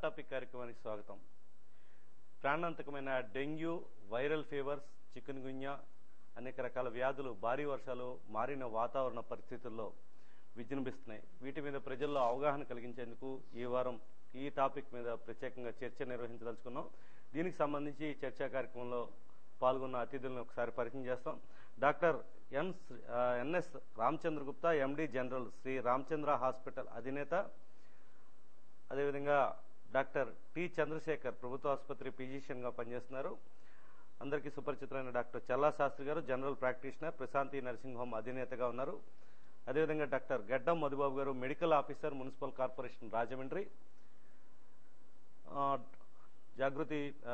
Hot topic కార్యక్రమానికి స్వాగతం ప్రాణాంతకమైన dengue viral fevers chikungunya అనేక రకాల వ్యాధులు భారీ వర్షాలు మారిన వాతావరణ పరిస్థితుల్లో విజృంభిస్తున్నాయి వీటి మీద ప్రజల్లో అవగాహన కలిగించేందుకు ఈ వారం ఈ టాపిక్ మీద ప్రత్యేకంగా చర్చ నిర్వహించదలుచుకున్నాం దీనికి సంబంధించి ఈ చర్చా కార్యక్రమంలో పాల్గొన్న అతిథులను ఒకసారి పరిచయం చేస్తాం డాక్టర్ ఎన్ శ్రీ- ఆ, NS Ramachandra Gupta MD general Sri Ramachandra hospital అధినేత అదేవిధంగా డాక్టర్ టి చంద్రశేఖర్ ప్రభుత్వ ఆసుపత్రి ఫిజిషియన్ గా పనిచేస్తున్నారు అందరికీ సుపరిచితులైన డాక్టర్ చల్లా శాస్త్రి గారు general practitioner Prashanti nursing home అధినేతగా ఉన్నారు అదేవిధంగా డాక్టర్ గడ్డం మధుబాబు గారు medical officer municipal corporation Rajahmundry ఆ, జాగృతి ఆ,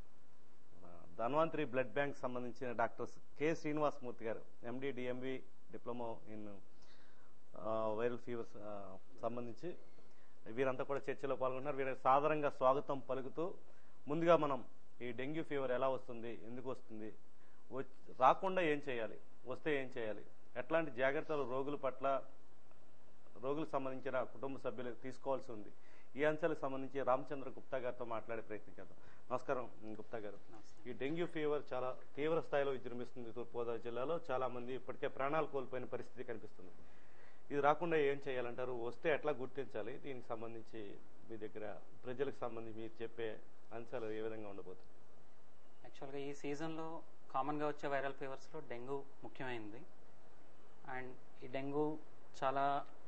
ధన్వంతరి బ్లడ్ బ్యాంక్ సంబంధించిన డాక్టర్ కె శ్రీనివాస్ మూర్తి గారు MD DMB diploma in viral fevers సంబంధించి వీరంతా కూడా చర్చలో పాల్గొంటున్నారు వీరికి సాధారణంగా స్వాగతం పలుకుతూ ముందుగా మనం ఈ డెంగ్యూ ఫీవర్ ఎలా వస్తుంది ఎందుకు వస్తుంది వచ్- రాకుండా ఏం చేయాలి వస్తే ఏం చేయాలి ఎట్లాంటి జాగ్రత్తలు రోగుల పట్ల రోగులకు సంబంధించిన కుటుంబ సభ్యులు తీసుకోవాల్సి ఉంది ఈ అంశాలకు సంబంధించి రామచంద్ర గుప్తా గారితో మాట్లాడే ప్రయత్నం చేద్దాం నమస్కారం గుప్తా గారు ఈ డెంగ్యూ ఫీవర్ చాలా తీవ్ర స్థాయిలో విజృంభిస్తుంది తూర్పుగోదావరి జిల్లాలో చాలా మంది ఇప్పటికే ప్రాణాలు కోల్పోయిన పరిస్థితి కనిపిస్తుంది ఇది రాకుండా ఏం చేయాలంటారు వస్తే ఎట్లా గుర్తించాలి దీనికి సంబంధించి మీ దగ్గర ప్రజలకు సంబంధించి మీరు చెప్పే అంశాలు ఏ విధంగా ఉండబోతుంది యాక్చువల్గా ఈ సీజన్లో కామన్గా వచ్చే వైరల్ ఫీవర్స్లో డెంగ్యూ ముఖ్యమైనది అండ్ ఈ డెంగ్యూ చాలా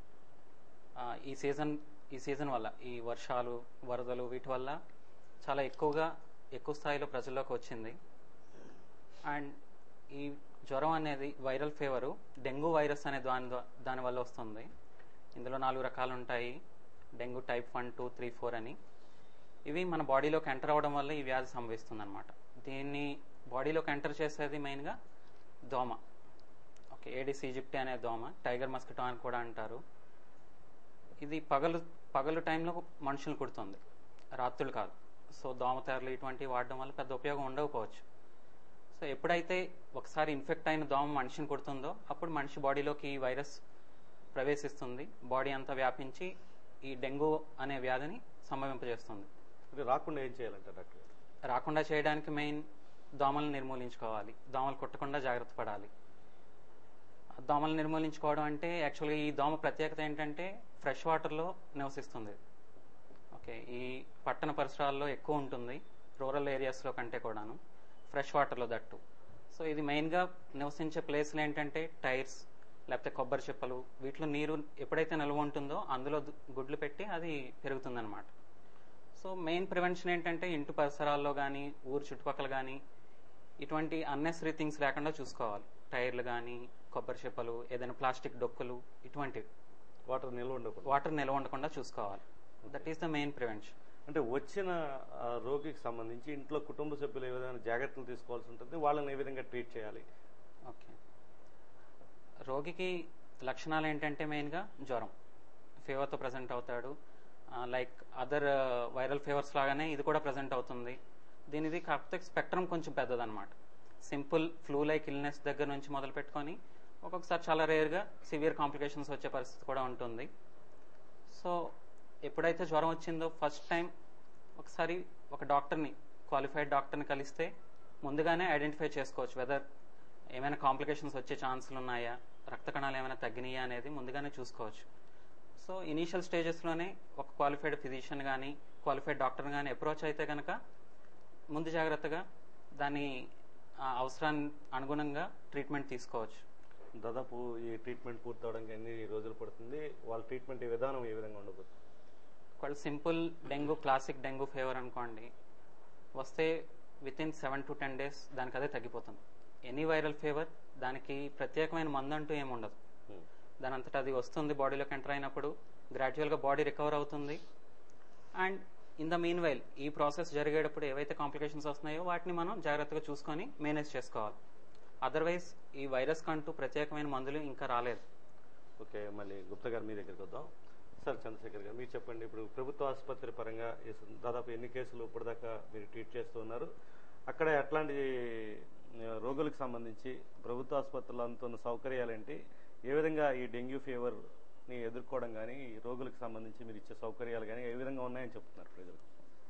ఆ, ఈ సీజన్ ఈ సీజన్ వల్ల ఈ వర్షాలు వరదలు వీటి వల్ల చాలా ఎక్కువగా ఎక్కువ స్థాయిలో ప్రజల్లోకి వచ్చింది అండ్ ఈ జ్వరం అనేది వైరల్ ఫీవరు డెంగ్యూ వైరస్ అనే దాని ద్వా- దాని వల్ల వస్తుంది ఇందులో నాలుగు రకాలు ఉంటాయి dengue type one two three four అని ఇవి మన బాడీలోకి ఎంటర్ అవ్వడం వల్ల ఈ వ్యాధి సంభవిస్తుంది అనమాట దీన్ని బాడీలోకి ఎంటర్ చేసేది మెయిన్గా దోమ ఓకే ఏడిస్ ఈజిప్టి అనే దోమ టైగర్ మస్కిటో అని కూడా అంటారు ఇది పగలు పగలు టైంలో మనుషులు కుడుతుంది రాత్రులు కాదు సో దోమతెరలు ఇటువంటివి వాడడం వల్ల పెద్ద ఉపయోగం ఉండకపోవచ్చు సో ఎప్పుడైతే ఒకసారి ఇన్ఫెక్ట్ అయిన దోమ మనిషిని కుడుతుందో అప్పుడు మనిషి బాడీలోకి ఈ వైరస్ ప్రవేశిస్తుంది బాడీ అంతా వ్యాపించి ఈ డెంగ్యూ అనే వ్యాధిని సంభవింపజేస్తుంది ఇది రాకుండా ఏం చేయాలంటారు డాక్టర్ గారు? రాకుండా చేయడానికి మెయిన్ దోమలను నిర్మూలించుకోవాలి దోమలు కుట్టకుండా జాగ్రత్త పడాలి దోమలు నిర్మూలించుకోవడం అంటే యాక్చువల్గా ఈ దోమ ప్రత్యేకత ఏంటంటే ఫ్రెష్ వాటర్లో నివసిస్తుంది ఓకే ఈ పట్టణ పరిసరాల్లో ఎక్కువ ఉంటుంది రూరల్ ఏరియాస్లో కంటే కూడాను ఫ్రెష్ వాటర్లో దట్టు సో ఇది మెయిన్గా నివసించే ప్లేస్లు ఏంటంటే టైర్స్ లేకపోతే కొబ్బరి చిప్పలు వీటిలో నీరు ఎప్పుడైతే నిల్వ ఉంటుందో అందులో దు- గుడ్లు పెట్టి అది పెరుగుతుందన్నమాట సో మెయిన్ ప్రివెన్షన్ ఏంటంటే ఇంటి పరిసరాల్లో కానీ ఊరు చుట్టుపక్కల కానీ ఇటువంటి అన్నెసరీ థింగ్స్ లేకుండా చూసుకోవాలి టైర్లు కానీ కొబ్బరి చిప్పలు ఏదైనా ప్లాస్టిక్ డొక్కులు ఇటువంటివి వాటర్ నిల్వ ఉండకూడదు వాటర్ నిల్వ ఉండకుండా చూసుకోవాలి that is the main prevention అంటే వచ్చిన ఆ, రోగికి సంబంధించి ఇంట్లో కుటుంబ సభ్యులు ఏ విధంగా జాగ్రత్తలు తీసుకోవాల్సి ఉంటుంది వాళ్ళని ఏ విధంగా ట్రీట్ చేయాలి ఓకే రోగికి లక్షణాలు ఏంటంటే మెయిన్గా జ్వరం ఫీవర్తో ప్రజెంట్ అవుతాడు లైక్ అదర్ వైరల్ ఫీవర్స్ లాగానే ఇది కూడా ప్రజెంట్ అవుతుంది దీనిది కాకపోతే స్పెక్ట్రమ్ కొంచెం పెద్దదన్నమాట సింపుల్ ఫ్లూ లైక్ ఇల్నెస్ దగ్గర నుంచి మొదలు పెట్టుకొని ఒక్కొక్కసారి చాలా రేర్గా సివియర్ కాంప్లికేషన్స్ వచ్చే పరిస్థితి కూడా ఉంటుంది సో ఎప్పుడైతే జ్వరం వచ్చిందో ఫస్ట్ టైం ఒకసారి ఒక డాక్టర్ని క్వాలిఫైడ్ డాక్టర్ని కలిస్తే ముందుగానే ఐడెంటిఫై చేసుకోవచ్చు వెదర్ ఏమైనా కాంప్లికేషన్స్ వచ్చే ఛాన్సులు ఉన్నాయా రక్త కణాలు ఏమైనా తగ్గినాయా అనేది ముందుగానే చూసుకోవచ్చు సో ఇనీషియల్ స్టేజెస్లోనే ఒక క్వాలిఫైడ్ ఫిజిషియన్ కానీ క్వాలిఫైడ్ డాక్టర్ కానీ అప్రోచ్ అయితే కనుక ముందు జాగ్రత్తగా దాని ఆ, అవసరాన్ని అనుగుణంగా ట్రీట్మెంట్ తీసుకోవచ్చు దాదాపు ఈ ట్రీట్మెంట్ పూర్తవడానికి ఎన్ని రోజులు పడుతుంది వాళ్ళ ట్రీట్మెంట్ విధానం ఏ విధంగా ఉండబోతుంది ఒకవేళ simple dengue classic dengue fever అనుకోండి వస్తే within seven to ten days దానికి అదే తగ్గిపోతుంది ఎనీ వైరల్ ఫీవర్ దానికి ప్రత్యేకమైన మందు అంటూ ఏమి ఉండదు Hmm. దాని అంతటా అది వస్తుంది బాడీలోకి ఎంటర్ అయినప్పుడు గ్రాడ్యువల్గా బాడీ రికవర్ అవుతుంది and in the meanwhile ఈ ప్రాసెస్ జరిగేటప్పుడు ఏవైతే కాంప్లికేషన్స్ వస్తున్నాయో వాటిని మనం జాగ్రత్తగా చూసుకొని మేనేజ్ చేసుకోవాలి అదర్వైజ్ ఈ వైరస్ కంటూ ప్రత్యేకమైన మందులు ఇంకా రాలేదు ఓకే మళ్ళీ గుప్తా గారు మీ దగ్గరికి వద్దాం సార్ చంద్రశేఖర్ గారు మీరు చెప్పండి ఇప్పుడు ప్రభుత్వ ఆసుపత్రి పరంగా ఈ స- దాదాపు ఎన్ని కేసులు ఇప్పటిదాకా మీరు ట్రీట్ చేస్తూ ఉన్నారు అక్కడ ఎట్లాంటి ఆ, రోగులకు సంబంధించి ప్రభుత్వ ఆసుపత్రుల్లో అందుతున్న సౌకర్యాలు ఏంటి ఏ విధంగా ఈ డెంగ్యూ ఫీవర్ ని ఎదుర్కోవడం కానీ రోగులకు సంబంధించి మీరు ఇచ్చే సౌకర్యాలు కానీ ఏ విధంగా ఉన్నాయని చెప్తున్నారు ప్రజలు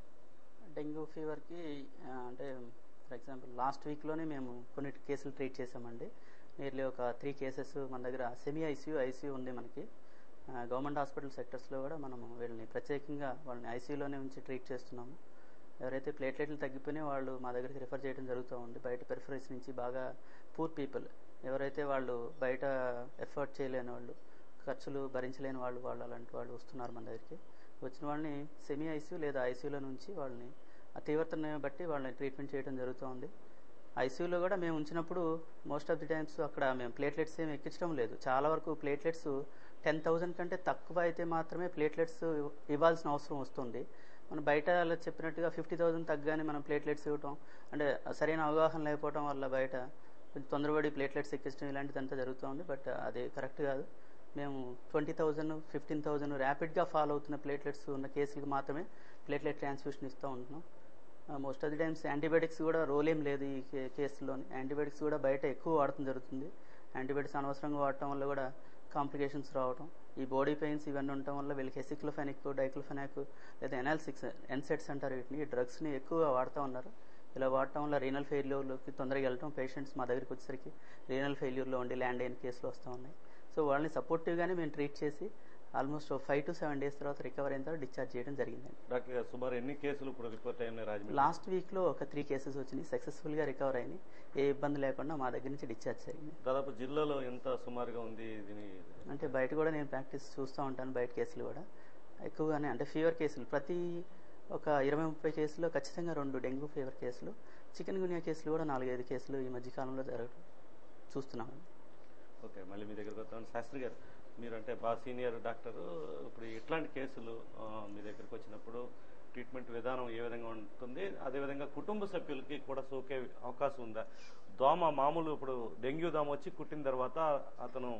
డెంగ్యూ ఫీవర్కి ఆ, అంటే ఫర్ ఎగ్జాంపుల్ లాస్ట్ వీక్లోనే మేము కొన్ని కేసులు ట్రీట్ చేసామండి నియర్లీ ఒక త్రీ కేసెస్ మన దగ్గర సెమీ ఐసీయూ ఐసీయూ ఉంది మనకి గవర్నమెంట్ హాస్పిటల్ సెక్టర్స్లో కూడా మనము వీళ్ళని ప్రత్యేకంగా వాళ్ళని ఐసీయూలోనే ఉంచి ట్రీట్ చేస్తున్నాము ఎవరైతే ప్లేట్లెట్లు తగ్గిపోయినా వాళ్ళు మా దగ్గరికి రిఫర్ చేయడం జరుగుతూ ఉంది బయట పెరిఫరీస్ నుంచి బాగా పూర్ పీపుల్ ఎవరైతే వాళ్ళు బయట ఎఫర్ట్ చేయలేని వాళ్ళు ఖర్చులు భరించలేని వాళ్ళు వాళ్ళు అలాంటి వాళ్ళు వస్తున్నారు మన దగ్గరికి వచ్చిన వాళ్ళని సెమీ ఐసీయూ లేదా ఐసీయూలో నుంచి వాళ్ళని ఆ తీవ్రతను బట్టి వాళ్ళని ట్రీట్మెంట్ చేయడం జరుగుతూ ఉంది ఐసీయూలో కూడా మేము ఉంచినప్పుడు మోస్ట్ ఆఫ్ ది టైమ్స్ అక్కడ మేము ప్లేట్లెట్స్ ఏమి ఎక్కించడం లేదు చాలా వరకు ప్లేట్లెట్స్ టెన్ థౌజండ్ కంటే తక్కువ అయితే మాత్రమే ప్లేట్లెట్స్ ఇవ్వాల్సిన అవసరం వస్తుంది మనం బయట అలా చెప్పినట్టుగా ఫిఫ్టీ థౌసండ్ తగ్గగానే మనం ప్లేట్లెట్స్ ఇవ్వటం అంటే సరైన అవగాహన లేకపోవడం వల్ల బయట కొంచెం తొందరపడి ప్లేట్లెట్స్ ఎక్కించడం ఇలాంటిదంతా జరుగుతూ ఉంది బట్ అది కరెక్ట్ కాదు మేము ట్వంటీ థౌజండ్ ఫిఫ్టీన్ థౌజండ్ ర్యాపిడ్గా ఫాలో అవుతున్న ప్లేట్లెట్స్ ఉన్న కేసులకు మాత్రమే ప్లేట్లెట్ ట్రాన్స్ఫ్యూషన్ ఇస్తూ ఉంటున్నాం most of the times antibiotics కూడా రోల్ ఏం లేదు ఈ కే- కేసులోని యాంటీబయాటిక్స్ కూడా బయట ఎక్కువ వాడటం జరుగుతుంది యాంటీబయాటిక్స్ అనవసరంగా వాడటం వల్ల కూడా కాంప్లికేషన్స్ రావడం ఈ బాడీ పెయిన్స్ ఇవన్నీ ఉండటం వల్ల వీళ్ళకి ఎసిక్లోఫెనిక్ డైక్లోఫెనాక్ లేదా ఎనాల్సిక్స్ ఎన్సెట్స్ అంటారు వీటిని ఈ డ్రగ్స్ని ఎక్కువగా వాడుతూ ఉన్నారు ఇలా వాడటం వల్ల రీనల్ ఫెయిల్యూర్లోకి తొందరగా వెళ్ళటం పేషెంట్స్ మా దగ్గరికి వచ్చేసరికి రీనల్ ఫెయిల్యూర్లో ఉండి ల్యాండ్ అయిన కేసులు వస్తూ ఉన్నాయి సో వాళ్ళని సపోర్టివ్గానే మేము ట్రీట్ చేసి almost five to seven days తర్వాత రికవర్ అయిన తర్వాత డిశ్చార్జ్ చేయడం జరిగిందండి డాక్టర్ గారు సుమారు ఎన్ని కేసులు ఇప్పుడు రిపోర్ట్ అయినాయి రాజమండ్రి లాస్ట్ వీక్లో ఒక త్రీ కేసెస్ వచ్చినాయి సక్సెస్ఫుల్గా రికవర్ అయినాయి ఏ ఇబ్బంది లేకుండా మా దగ్గర నుంచి డిశ్చార్జ్ జరిగింది దాదాపు జిల్లాలో ఎంత సుమారుగా ఉంది దీని అంటే బయట కూడా నేను ప్రాక్టీస్ చూస్తూ ఉంటాను బయట కేసులు కూడా ఎక్కువగానే అంటే ఫీవర్ కేసులు ప్రతి ఒక ఇరవై ముప్పై కేసుల్లో ఖచ్చితంగా రెండు డెంగ్యూ ఫీవర్ కేసులు చికెన్ గునియా కేసులు కూడా నాలుగైదు కేసులు ఈ మధ్య కాలంలో జరగడం చూస్తున్నాం ఓకే మళ్ళీ మీ దగ్గరకు వస్తాను శాస్త్రి గారు మీరు అంటే బాగా సీనియర్ డాక్టర్ ఇప్పుడు ఇట్లాంటి కేసులు ఆ, మీ దగ్గరకు వచ్చినప్పుడు ట్రీట్మెంట్ విధానం ఏ విధంగా ఉంటుంది అదేవిధంగా కుటుంబ సభ్యులకి కూడా సోకే అవకాశం ఉందా దోమ మామూలు ఇప్పుడు డెంగ్యూ దోమ వచ్చి కుట్టిన తర్వాత అతను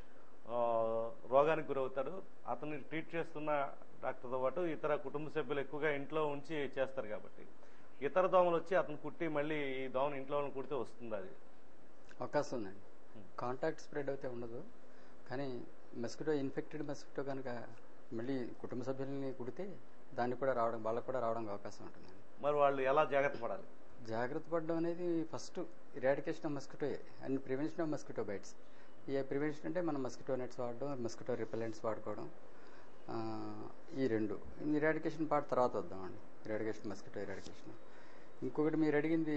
ఆ, రోగానికి గురవుతాడు అతన్ని ట్రీట్ చేస్తున్న డాక్టర్తో పాటు ఇతర కుటుంబ సభ్యులు ఎక్కువగా ఇంట్లో ఉంచి చేస్తారు కాబట్టి ఇతర దోమలు వచ్చి అతను కుట్టి మళ్ళీ ఈ దోమను ఇంట్లో వాళ్ళని కుడితే వస్తుంది అది అవకాశం ఉందండి కాంటాక్ట్ స్ప్రెడ్ అయితే ఉండదు కానీ మస్కిటో ఇన్ఫెక్టెడ్ మస్కిటో కనుక మళ్ళీ కుటుంబ సభ్యుల్ని కుడితే దానికి కూడా రావడం వాళ్ళకు కూడా రావడానికి అవకాశం ఉంటుందండి మరి వాళ్ళు ఎలా జాగ్రత్త పడాలి జాగ్రత్త పడడం అనేది first eradication of mosquito and prevention of mosquito bites ఏ ప్రివెన్షన్ అంటే మనం మస్కిటో నెట్స్ వాడడం మస్కిటో రిపెలెంట్స్ వాడుకోవడం ఆ, ఈ రెండు ఇరాడికేషన్ పార్ట్ తర్వాత వద్దామండి ఇరాడికేషన్ మస్కిటో ఇరాడికేషన్ ఇంకొకటి మీరు అడిగింది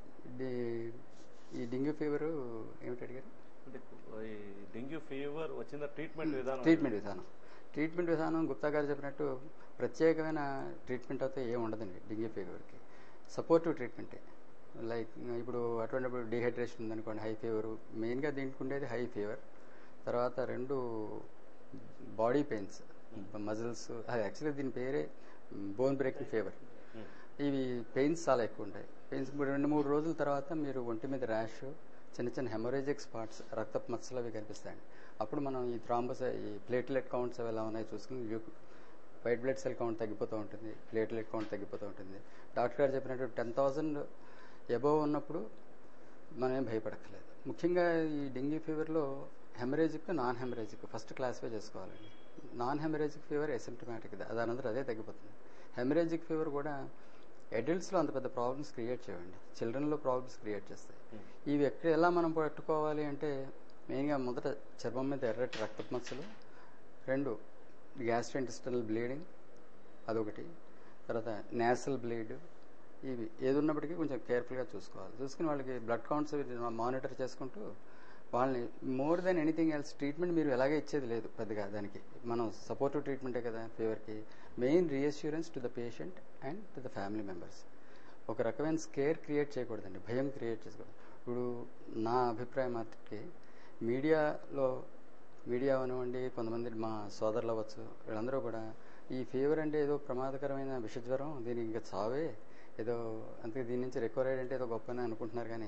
డి- ఈ డెంగ్యూ ఫీవర్ ఏమిటి అడిగారు అంటే ఈ డెంగ్యూ ఫీవర్ వచ్చిన ట్రీట్మెంట్ విధానం ట్రీట్మెంట్ విధానం ట్రీట్మెంట్ విధానం గుప్తా గారు చెప్పినట్టు ప్రత్యేకమైన ట్రీట్మెంట్ అయితే ఏం ఉండదండి డెంగ్యూ ఫీవర్కి సపోర్టివ్ ట్రీట్మెంటే లైక్ ఇప్పుడు అటువంటిప్పుడు డిహైడ్రేషన్ ఉందనుకోండి హై ఫీవర్ మెయిన్గా దీనికి ఉండేది హై ఫీవర్ తర్వాత రెండు బాడీ పెయిన్స్ మజిల్స్ అది యాక్చువల్లీ దీని పేరే బోన్ బ్రేకింగ్ ఫీవర్ ఉమ్. ఇవి పెయిన్స్ చాలా ఎక్కువ ఉంటాయి పెయిన్స్ రెండు మూడు రోజుల తర్వాత మీరు ఒంటి మీద ర్యాష్ చిన్న చిన్న హెమరేజిక్ స్పాట్స్ రక్తపు మచ్చలు అవి కనిపిస్తాయండి అప్పుడు మనం ఈ థ్రాంబస్ ఈ ప్లేట్లెట్ కౌంట్స్ అవి ఎలా ఉన్నాయో చూసుకుని ల్యూ- వైట్ బ్లడ్ సెల్ కౌంట్ తగ్గిపోతూ ఉంటుంది ప్లేట్లెట్ కౌంట్ తగ్గిపోతూ ఉంటుంది డాక్టర్ గారు చెప్పినట్టు టెన్ థౌజండ్ ఎబోవ్ ఉన్నప్పుడు మనం ఏం భయపడక్కర్లేదు ముఖ్యంగా ఈ డెంగ్యూ ఫీవర్లో haemorrhagic non haemorrhagic first classify చేసుకోవాలండి నాన్ హెమరేజిక్ ఫీవర్ ఎసిమ్టమాటిక్ దానంతరం అదే తగ్గిపోతుంది హెమరేజిక్ ఫీవర్ కూడా అడల్ట్స్లో అంత పెద్ద ప్రాబ్లమ్స్ క్రియేట్ చేయండి చిల్డ్రన్లో ప్రాబ్లమ్స్ క్రియేట్ చేస్తాయి Hmm. ఇవి ఎక్కడ ఎలా మనం పట్టుకోవాలి అంటే మెయిన్గా మొదట చర్మం మీద ఎర్రటి రక్తపు మచ్చలు రెండు గ్యాస్ట్రెంటిస్టల్ బ్లీడింగ్ అదొకటి తర్వాత నేసల్ బ్లీడ్ ఇవి ఏది ఉన్నప్పటికీ కొంచెం కేర్ఫుల్గా చూసుకోవాలి చూసుకుని వాళ్ళకి బ్లడ్ కౌంట్స్ మానిటర్ చేసుకుంటూ వాళ్ళని more than anything else treatment మీరు ఎలాగే ఇచ్చేది లేదు పెద్దగా దానికి మనం సపోర్టివ్ ట్రీట్మెంటే కదా ఫీవర్కి main reassurance to the patient and to the family members ఒక రకమైన స్కేర్ క్రియేట్ చేయకూడదండి భయం క్రియేట్ చేసుకోకూడదు ఇప్పుడు నా అభిప్రాయం మాత్రకి మీడియాలో మీడియా అవనివ్వండి కొంతమంది మా సోదరులు అవ్వచ్చు వీళ్ళందరూ కూడా ఈ ఫీవర్ అంటే ఏదో ప్రమాదకరమైన విషజ్వరం దీనికి ఇంకా చావే ఏదో అంతే దీని నుంచి రికవర్ అయ్యాడంటే ఏదో గొప్పని అనుకుంటున్నారు కానీ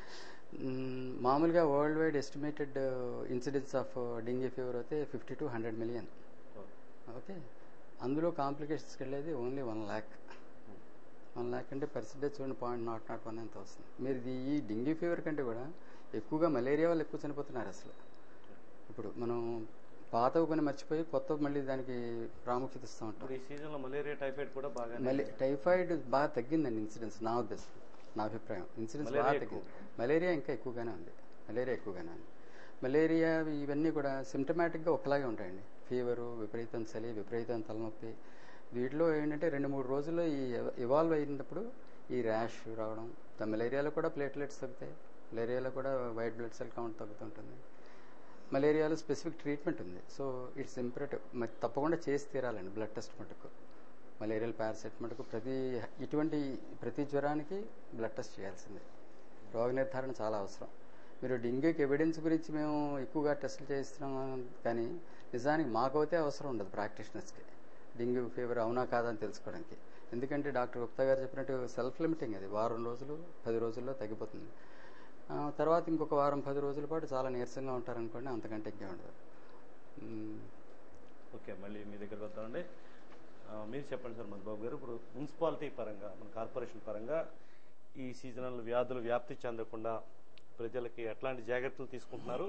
మ్, మామూలుగా worldwide estimated incidence of dengue fever అయితే fifty to hundred million okay అందులో కాంప్లికేషన్స్కి వెళ్ళేది only one lakh one lakh అంటే పర్సెంటేజ్ చూడండి పాయింట్ నాట్ నాట్ వన్ ఎంత వస్తుంది మీరు ఇది ఈ డెంగ్యూ ఫీవర్ కంటే కూడా ఎక్కువగా మలేరియా వాళ్ళు ఎక్కువ చనిపోతున్నారు అసలు ఇప్పుడు మనం పాతవి కొన్ని మర్చిపోయి కొత్త మళ్ళీ దానికి ప్రాముఖ్యత ఇస్తూ ఉంటాం ఇప్పుడు ఈ సీజన్ లో మలేరియా టైఫాయిడ్ కూడా బాగా మళ్ళీ టైఫాయిడ్ బాగా తగ్గిందండి ఇన్సిడెన్స్ నా ఉద్దేశం నా అభిప్రాయం ఇన్సిడెన్స్ బాగా మలేరియా తగ్గింది మలేరియా ఇంకా ఎక్కువగానే ఉంది మలేరియా ఎక్కువగానే ఉంది మలేరియా ఇవన్నీ కూడా సిమ్టమాటిక్గా ఒకలాగే ఉంటాయండి ఫీవరు విపరీతం చలి విపరీతం తలనొప్పి వీటిలో ఏంటంటే రెండు మూడు రోజుల్లో ఈ ఇవాల్వ్ అయినప్పుడు ఈ ర్యాష్ రావడం ద మలేరియాలో కూడా ప్లేట్లెట్స్ తగ్గుతాయి మలేరియాలో కూడా వైట్ బ్లడ్ సెల్ కౌంట్ తగ్గుతుంటుంది మలేరియాలో స్పెసిఫిక్ ట్రీట్మెంట్ ఉంది సో ఇట్స్ ఇంపరేటివ్ మరి తప్పకుండా చేసి తీరాలండి బ్లడ్ టెస్ట్ మటుకు మలేరియల్ పారాసైట్ మటుకు ప్రతి ఇటువంటి ప్రతి జ్వరానికి బ్లడ్ టెస్ట్ చేయాల్సిందే రోగ నిర్ధారణ చాలా అవసరం మీరు డెంగ్యూకి ఎవిడెన్స్ గురించి మేము ఎక్కువగా టెస్టులు చేస్తున్నాం కానీ నిజానికి మాకైతే అవసరం ఉండదు ప్రాక్టీషనర్స్కి డెంగ్యూ ఫీవర్ అవునా కాదా అని తెలుసుకోవడానికి ఎందుకంటే డాక్టర్ గుప్తా గారు చెప్పినట్టు సెల్ఫ్ లిమిటింగ్ అది వారం రోజులు పది రోజుల్లో తగ్గిపోతుంది ఆ, తర్వాత ఇంకొక వారం పది రోజుల పాటు చాలా నీరసంగా ఉంటారనుకోండి అంతకంటే ఇంకే ఉండదు మ్, ఓకే మళ్ళీ మీ దగ్గరకు వద్దామండి ఆ, మీరు చెప్పండి సార్ మధుబాబు గారు ఇప్పుడు మున్సిపాలిటీ పరంగా మన కార్పొరేషన్ పరంగా ఈ సీజనల్ వ్యాధులు వ్యాప్తి చెందకుండా ప్రజలకి ఎట్లాంటి జాగ్రత్తలు తీసుకుంటున్నారు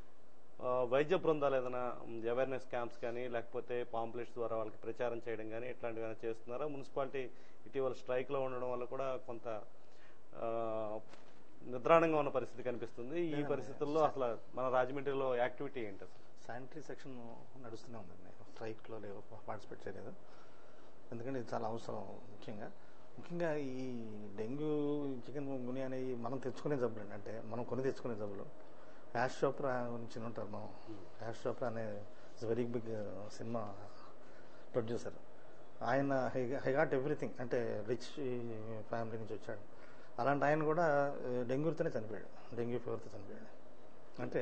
ఆ, వైద్య బృందాలు ఏదైనా అవేర్నెస్ క్యాంప్స్ కానీ లేకపోతే పాంప్లెట్స్ ద్వారా వాళ్ళకి ప్రచారం చేయడం కానీ ఇట్లాంటివి ఏమైనా చేస్తున్నారా మున్సిపాలిటీ ఇటీవల స్ట్రైక్లో ఉండడం వల్ల కూడా కొంత ఆ, నిద్రాణంగా ఉన్న పరిస్థితి కనిపిస్తుంది ఈ పరిస్థితుల్లో అసలు మన రాజమండ్రిలో యాక్టివిటీ ఏంటి అసలు శానిటరీ సెక్షన్ నడుస్తూనే ఉందండి స్ట్రైక్లో లేవు పార్టిసిపేట్ చేయలేదు ఎందుకంటే ఇది చాలా అవసరం ముఖ్యంగా ముఖ్యంగా ఈ డెంగ్యూ చికెన్ గుని అనేవి మనం తెచ్చుకునే జబ్బులు అండి అంటే మనం కొని తెచ్చుకునే జబ్బులు యాష్ చోప్రా నుంచి ఉంటారు మనం యాష్ చోప్రా అనే వెరీ బిగ్ సినిమా ప్రొడ్యూసర్ ఆయన హై గాట్ ఎవ్రీథింగ్ అంటే రిచ్ ఫ్యామిలీ నుంచి వచ్చాడు అలాంటి ఆయన కూడా డెంగ్యూతోనే చనిపోయాడు డెంగ్యూ ఫీవర్తో చనిపోయాడు అంటే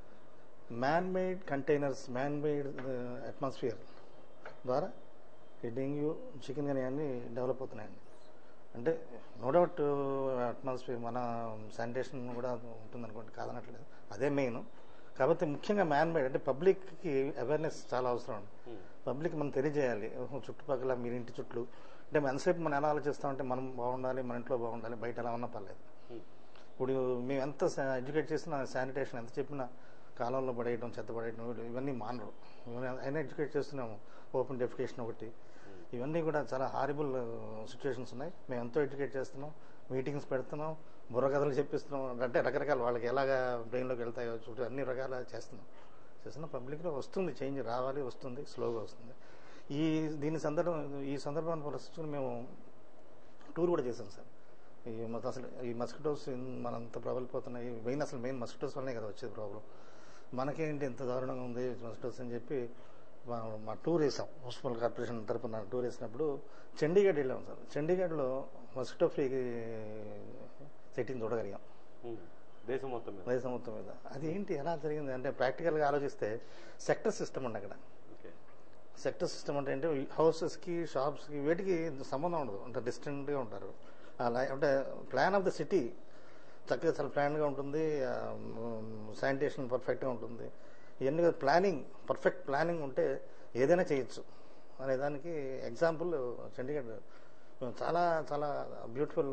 man made containers man made atmosphere ద్వారా ఈ డెంగ్యూ చికెన్ కానీ అన్నీ డెవలప్ అవుతున్నాయండి అంటే నో డౌట్ అట్మాస్ఫియర్ మన శానిటేషన్ కూడా ఉంటుందనుకోండి కాదనట్లేదు అదే మెయిన్ కాకపోతే ముఖ్యంగా మ్యాన్ మేడ్ అంటే పబ్లిక్కి అవేర్నెస్ చాలా అవసరం అండి పబ్లిక్ మనం తెలియజేయాలి ఓహో, చుట్టుపక్కల మీరు ఇంటి చుట్టూ అంటే మనం ఎంతసేపు మనం ఎలా ఆలోచిస్తామంటే మనం బాగుండాలి మన ఇంట్లో బాగుండాలి బయట ఎలా ఉన్నా పర్లేదు ఇప్పుడు మేము ఎంత ఎడ్యుకేట్ చేసినా శానిటేషన్ ఎంత చెప్పినా కాలంలో పడేయడం చెత్త పడేయడం ఇవన్నీ మానరు ఇవన్నీ అయినా ఎడ్యుకేట్ చేస్తున్నాము ఓపెన్ డెఫికేషన్ ఒకటి ఇవన్నీ కూడా చాలా హారిబుల్ సిచ్యువేషన్స్ ఉన్నాయి మేము ఎంతో ఎడ్యుకేట్ చేస్తున్నాం మీటింగ్స్ పెడుతున్నాం బుర్రకథలు చెప్పిస్తున్నాం అంటే రకరకాల వాళ్ళకి ఎలాగా బ్రెయిన్లోకి వెళ్తాయో చుట్టూ అన్ని రకాల చేస్తున్నాం చేస్తున్న పబ్లిక్లో వస్తుంది చేంజ్ రావాలి వస్తుంది స్లోగా వస్తుంది ఈ దీని సందర్భం ఈ సందర్భాన్ని పరిస్థితులు మేము టూర్ కూడా చేశాం సార్ ఈ మొత్తం అసలు ఈ మస్కిటోస్ మనంత ప్రబలిపోతున్నాయి మెయిన్ అసలు మెయిన్ మస్కిటోస్ వల్లనే కదా వచ్చేది ప్రాబ్లం మనకేంటి ఇంత దారుణంగా ఉంది మస్కిటోస్ అని చెప్పి మా మా టూర్ వేసాం మున్సిపల్ కార్పొరేషన్ తరపున టూర్ వేసినప్పుడు చండీగఢ్ వెళ్ళాం సార్ చండీగఢ్లో మస్కిటో ఫ్రీ సెట్టింగ్ చూడగలిగాం ఉమ్. దేశం మొత్తం మీద దేశం మొత్తం మీద అది ఏంటి ఎలా జరిగింది అంటే ప్రాక్టికల్గా ఆలోచిస్తే సెక్టర్ సిస్టమ్ ఉంది అక్కడ ఓకే సెక్టర్ సిస్టమ్ అంటే ఏంటి హౌసెస్కి షాప్స్కి వీటికి సంబంధం ఉండదు అంటే డిస్టెంట్గా ఉంటారు అలా అంటే ప్లాన్ ఆఫ్ ద సిటీ చక్కగా చాలా ప్లాన్గా ఉంటుంది శానిటేషన్ పర్ఫెక్ట్గా ఉంటుంది ఇవన్నీ ప్లానింగ్ పర్ఫెక్ట్ ప్లానింగ్ ఉంటే ఏదైనా చేయొచ్చు అనే దానికి ఎగ్జాంపుల్ చండీగఢ్ చాలా చాలా బ్యూటిఫుల్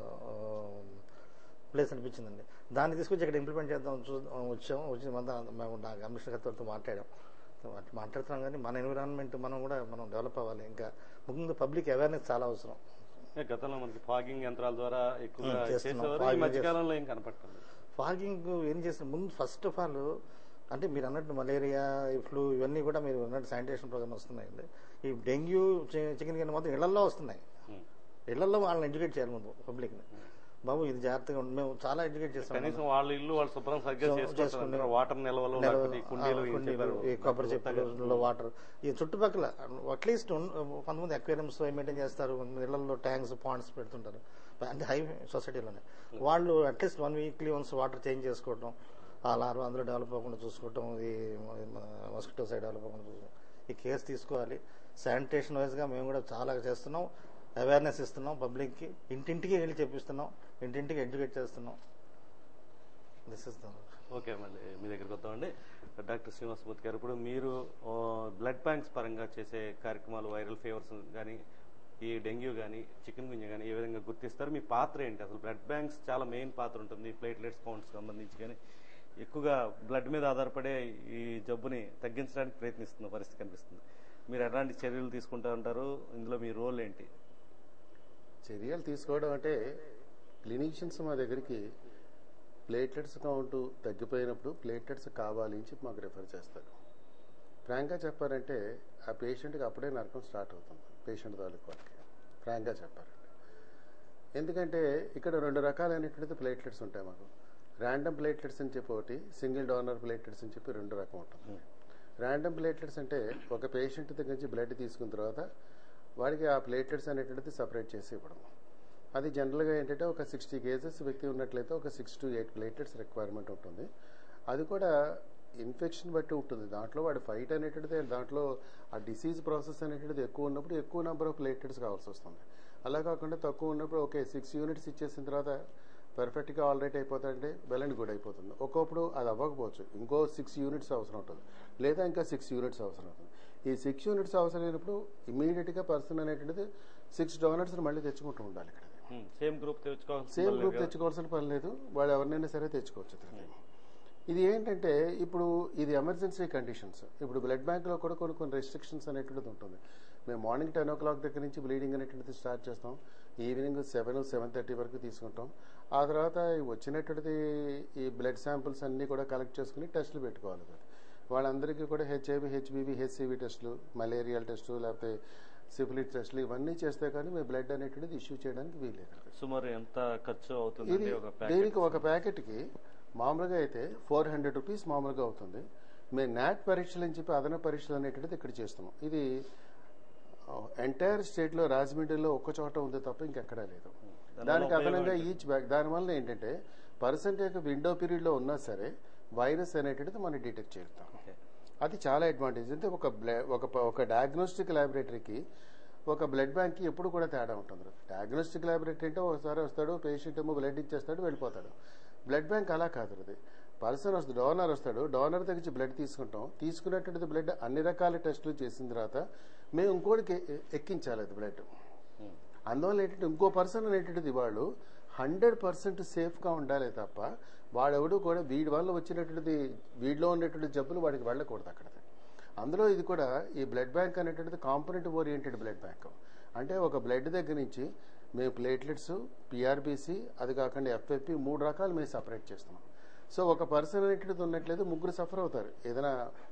ప్లేస్ అనిపించిందండి దాన్ని తీసుకొచ్చి ఇక్కడ ఇంప్లిమెంట్ చేద్దాం చూ వచ్చాం వచ్చి మన మేము నా కమిషనర్ గారితో మాట్లాడాం అట్లా మాట్లాడుతున్నాం కానీ మన ఎన్విరాన్మెంట్ మనం కూడా మనం డెవలప్ అవ్వాలి ఇంకా ముందు పబ్లిక్ అవేర్నెస్ చాలా అవసరం ఏ, గతంలో మనకి ఫాగింగ్ యంత్రాల ద్వారా ఎక్కువగా ఉమ్, చేస్తున్నాం. చేసేవారు ఈ Fogging మధ్యకాలంలో ఏం కనపడుతుంది ఫాగింగ్ ఏం చేసిన ముందు ఫస్ట్ ఆఫ్ ఆల్ అంటే మీరు అన్నట్టు మలేరియా ఈ ఫ్లూ ఇవన్నీ కూడా మీరు అన్నట్టు శానిటేషన్ ప్రోగ్రామ్ వస్తున్నాయండి ఈ డెంగ్యూ చికెన్ గిన్నె మొత్తం ఇళ్లలో వస్తున్నాయి ఉమ్. ఇళ్లలో వాళ్ళని ఎడ్యుకేట్ చేయాలి ముందు పబ్లిక్ని బాబు ఇది జాగ్రత్తగా ఉండి మేము చాలా ఎడ్యుకేట్ చేస్తాం కనీసం వాళ్ళ ఇల్లు వాళ్ళు శుభ్రం సరిగ్గా సో- చేసుకుంటారు చేసుకుని- వాటర్ నిల్వలు నెల- లేకపోతే ఈ కుండీలు ఆ, ఏం కుండీలు, చెప్పారు? ఈ కొబ్బరి గుప్తా గారు. చెప్పులలో వాటర్ ఈ చుట్టుపక్కల అట్లీస్ట్ కొంతమంది అక్వేరియంస్ మెయింటైన్ చేస్తారు కొంతమంది ఇళ్లలో ట్యాంక్స్ పాండ్స్ పెడుతుంటారు అంటే హై సొసైటీలోనే వాళ్ళు at least one weekly once water change చేసుకోవటం ఆ లార్వా అందులో డెవలప్ అవ్వకుండా చూసుకోవటం ఈ మస్కిటో సైడ్ డెవలప్ అవ్వకుండా చూసుకోవడం ఈ కేసు తీసుకోవాలి శానిటేషన్ వైజ్గా మేము కూడా చాలా చేస్తున్నాం అవేర్నెస్ ఇస్తున్నాం పబ్లిక్కి ఇంటింటికి వెళ్ళి చెప్పిస్తున్నాం ఇంటింటికి ఎడ్యుకేట్ చేస్తున్నాం దిస్ ఇస్ ద ఓకే మళ్ళీ మీ దగ్గరికి వద్దామండి డాక్టర్ శ్రీనివాసమూర్తి గారు ఇప్పుడు మీరు బ్లడ్ బ్యాంక్స్ పరంగా చేసే కార్యక్రమాలు వైరల్ ఫీవర్స్ కానీ ఈ డెంగ్యూ కానీ చికెన్ గుంజ కానీ ఏ విధంగా గుర్తిస్తారు మీ పాత్ర ఏంటి అసలు బ్లడ్ బ్యాంక్స్ చాలా మెయిన్ పాత్ర ఉంటుంది ప్లేట్లెట్స్ కౌంట్స్ సంబంధించి కానీ ఎక్కువగా బ్లడ్ మీద ఆధారపడే ఈ జబ్బుని తగ్గించడానికి ప్రయత్నిస్తున్న పరిస్థితి కనిపిస్తుంది మీరు ఎలాంటి చర్యలు తీసుకుంటూ ఉంటారు ఇందులో మీ రోల్ ఏంటి చర్యలు తీసుకోవడం అంటే క్లినీషియన్స్ మా దగ్గరికి ప్లేట్లెట్స్ కౌంట్ తగ్గిపోయినప్పుడు ప్లేట్లెట్స్ కావాలి అని చెప్పి మాకు రిఫర్ చేస్తారు ఫ్రాంక్గా చెప్పారంటే ఆ పేషెంట్కి అప్పుడే నరకం స్టార్ట్ అవుతుంది పేషెంట్ తాలూకు వాళ్ళకి ఫ్రాంక్గా చెప్పారంటే ఎందుకంటే ఇక్కడ రెండు రకాలైనటువంటి ప్లేట్లెట్స్ ఉంటాయి మాకు ర్యాండమ్ ప్లేట్లెట్స్ అని చెప్పి ఒకటి సింగిల్ డోనర్ ప్లేట్లెట్స్ అని చెప్పి రెండు రకం ఉంటుంది ర్యాండమ్ ప్లేట్లెట్స్ అంటే ఒక పేషెంట్ దగ్గర నుంచి బ్లడ్ తీసుకున్న తర్వాత వాడికి ఆ ప్లేట్లెట్స్ అనేటువంటిది సపరేట్ చేసి ఇవ్వడం అది జనరల్గా ఏంటంటే ఒక సిక్స్టీ కేజెస్ వ్యక్తి ఉన్నట్లయితే ఒక six to eight platelets requirement ఉంటుంది అది కూడా ఇన్ఫెక్షన్ బట్టి ఉంటుంది దాంట్లో వాడి ఫైట్ అనేటువంటిది దాంట్లో ఆ డిసీజ్ ప్రాసెస్ అనేటువంటిది ఎక్కువ ఉన్నప్పుడు ఎక్కువ నెంబర్ ఆఫ్ ప్లేట్లెట్స్ కావాల్సి వస్తుంది అలా కాకుండా తక్కువ ఉన్నప్పుడు ఓకే సిక్స్ యూనిట్స్ ఇచ్చేసిన తర్వాత పర్ఫెక్ట్గా ఆల్రెడీ అయిపోతాడంటే వెల్ అండ్ గుడ్ అయిపోతుంది ఒక్కొప్పుడు అది అవ్వకపోవచ్చు ఇంకో సిక్స్ యూనిట్స్ అవసరం ఉంటుంది లేదా ఇంకా సిక్స్ యూనిట్స్ అవసరం అవుతుంది ఈ సిక్స్ యూనిట్స్ అవసరం అయినప్పుడు ఇమీడియట్గా పర్సన్ అనేటువంటిది సిక్స్ డోనర్స్ మళ్ళీ తెచ్చుకుంటూ ఉండాలి ఇక్కడ సేమ్ గ్రూప్ తెచ్చుకోవాల్సిన సేమ్ పని గ్రూప్ లేదు కదా? తెచ్చుకోవాల్సిన పని లేదు వాడు ఎవరినైనా సరే తెచ్చుకోవచ్చు ఇతనికి. ఇది ఏంటంటే ఇప్పుడు ఇది ఎమర్జెన్సీ కండిషన్స్ ఇప్పుడు బ్లడ్ బ్యాంక్లో కూడా కొన్ని కొన్ని రెస్ట్రిక్షన్స్ అనేటువంటిది ఉంటుంది మేము మార్నింగ్ టెన్ ఓ క్లాక్ దగ్గర నుంచి బ్లీడింగ్ అనేటువంటిది స్టార్ట్ చేస్తాం ఈవినింగ్ సెవెన్ సెవెన్ థర్టీ వరకు తీసుకుంటాం ఆ తర్వాత ఈ వచ్చినటువంటిది ఈ బ్లడ్ శాంపిల్స్ అన్నీ కూడా కలెక్ట్ చేసుకుని టెస్టులు పెట్టుకోవాలి మరి. వాళ్ళందరికీ కూడా హెచ్ఐవి హెచ్బివి హెచ్సివి టెస్టులు మలేరియల్ టెస్టులు లేకపోతే సిఫిలిస్ టెస్టులు ఇవన్నీ చేస్తే కానీ మీ బ్లడ్ అనేటువంటిది ఇష్యూ చేయడానికి వీలేదు సుమారు ఎంత ఖర్చు ఇది అవుతుందండి ఒక దీనికి ప్యాకెట్ ఒక ప్యాకెట్కి మామూలుగా అయితే ఫోర్ హండ్రెడ్ రూపీస్ మామూలుగా అవుతుంది మేము నాట్ పరీక్షలు అని చెప్పి అదన పరీక్షలు అనేటువంటిది ఇక్కడ చేస్తున్నాం ఇది ఎంటైర్ స్టేట్లో రాజమండ్రిలో ఒక్క చోట ఉంది తప్ప ఇంకెక్కడా లేదు దానివల్ల దానికి ఉపయోగం అదనంగా ఏంటి? ఈచ్ బ్యాగ్ దానివల్ల ఏంటంటే పర్సెంట్ యొక్క విండో పీరియడ్లో ఉన్నా సరే వైరస్ అనేటువంటిది మనం డిటెక్ట్ చేస్తాం ఓకే. అది చాలా అడ్వాంటేజ్ అంటే ఒక బ్ల- ఒక ప- ఒక డయాగ్నోస్టిక్ ల్యాబొరేటరీకి ఒక బ్లడ్ బ్యాంక్కి ఎప్పుడు కూడా తేడా ఉంటుంది డయాగ్నోస్టిక్ ల్యాబొరేటరీ అంటే ఒకసారి వస్తాడు పేషెంట్ ఏమో బ్లడ్ ఇచ్చేస్తాడు వెళ్ళిపోతాడు బ్లడ్ బ్యాంక్ అలా కాదు అది పర్సన్ వస్తుంది డోనర్ వస్తాడు డోనర్ దగ్గర నుంచి బ్లడ్ తీసుకుంటాం తీసుకున్నటువంటి బ్లడ్ అన్ని రకాల టెస్టులు చేసిన తర్వాత మేము ఇంకోటికి ఎ- ఎక్కించాలి అది బ్లడ్ అందువల్ల ఏంటంటే ఇంకో పర్సన్ అనేటువంటిది వాళ్ళు హండ్రెడ్ పర్సెంట్ సేఫ్గా ఉండాలి తప్ప వాడెవడు కూడా వీడి వల్ల వచ్చినటువంటిది వీడిలో ఉన్నటువంటి జబ్బులు వాడికి వెళ్ళకూడదు అక్కడ అందులో ఇది కూడా ఈ బ్లడ్ బ్యాంక్ అనేటువంటిది కాంపొనెంట్ ఓరియంటెడ్ బ్లడ్ బ్యాంక్ అంటే ఒక బ్లడ్ దగ్గర నుంచి మేము ప్లేట్లెట్స్ పిఆర్బీసీ అది కాకుండా ఎఫ్ఎఫ్పి మూడు రకాలు మేము సపరేట్ చేస్తున్నాం సో ఒక పర్సన్ అనేటువంటిది ఉన్నట్లయితే ముగ్గురు సఫర్ అవుతారు ఏదైనా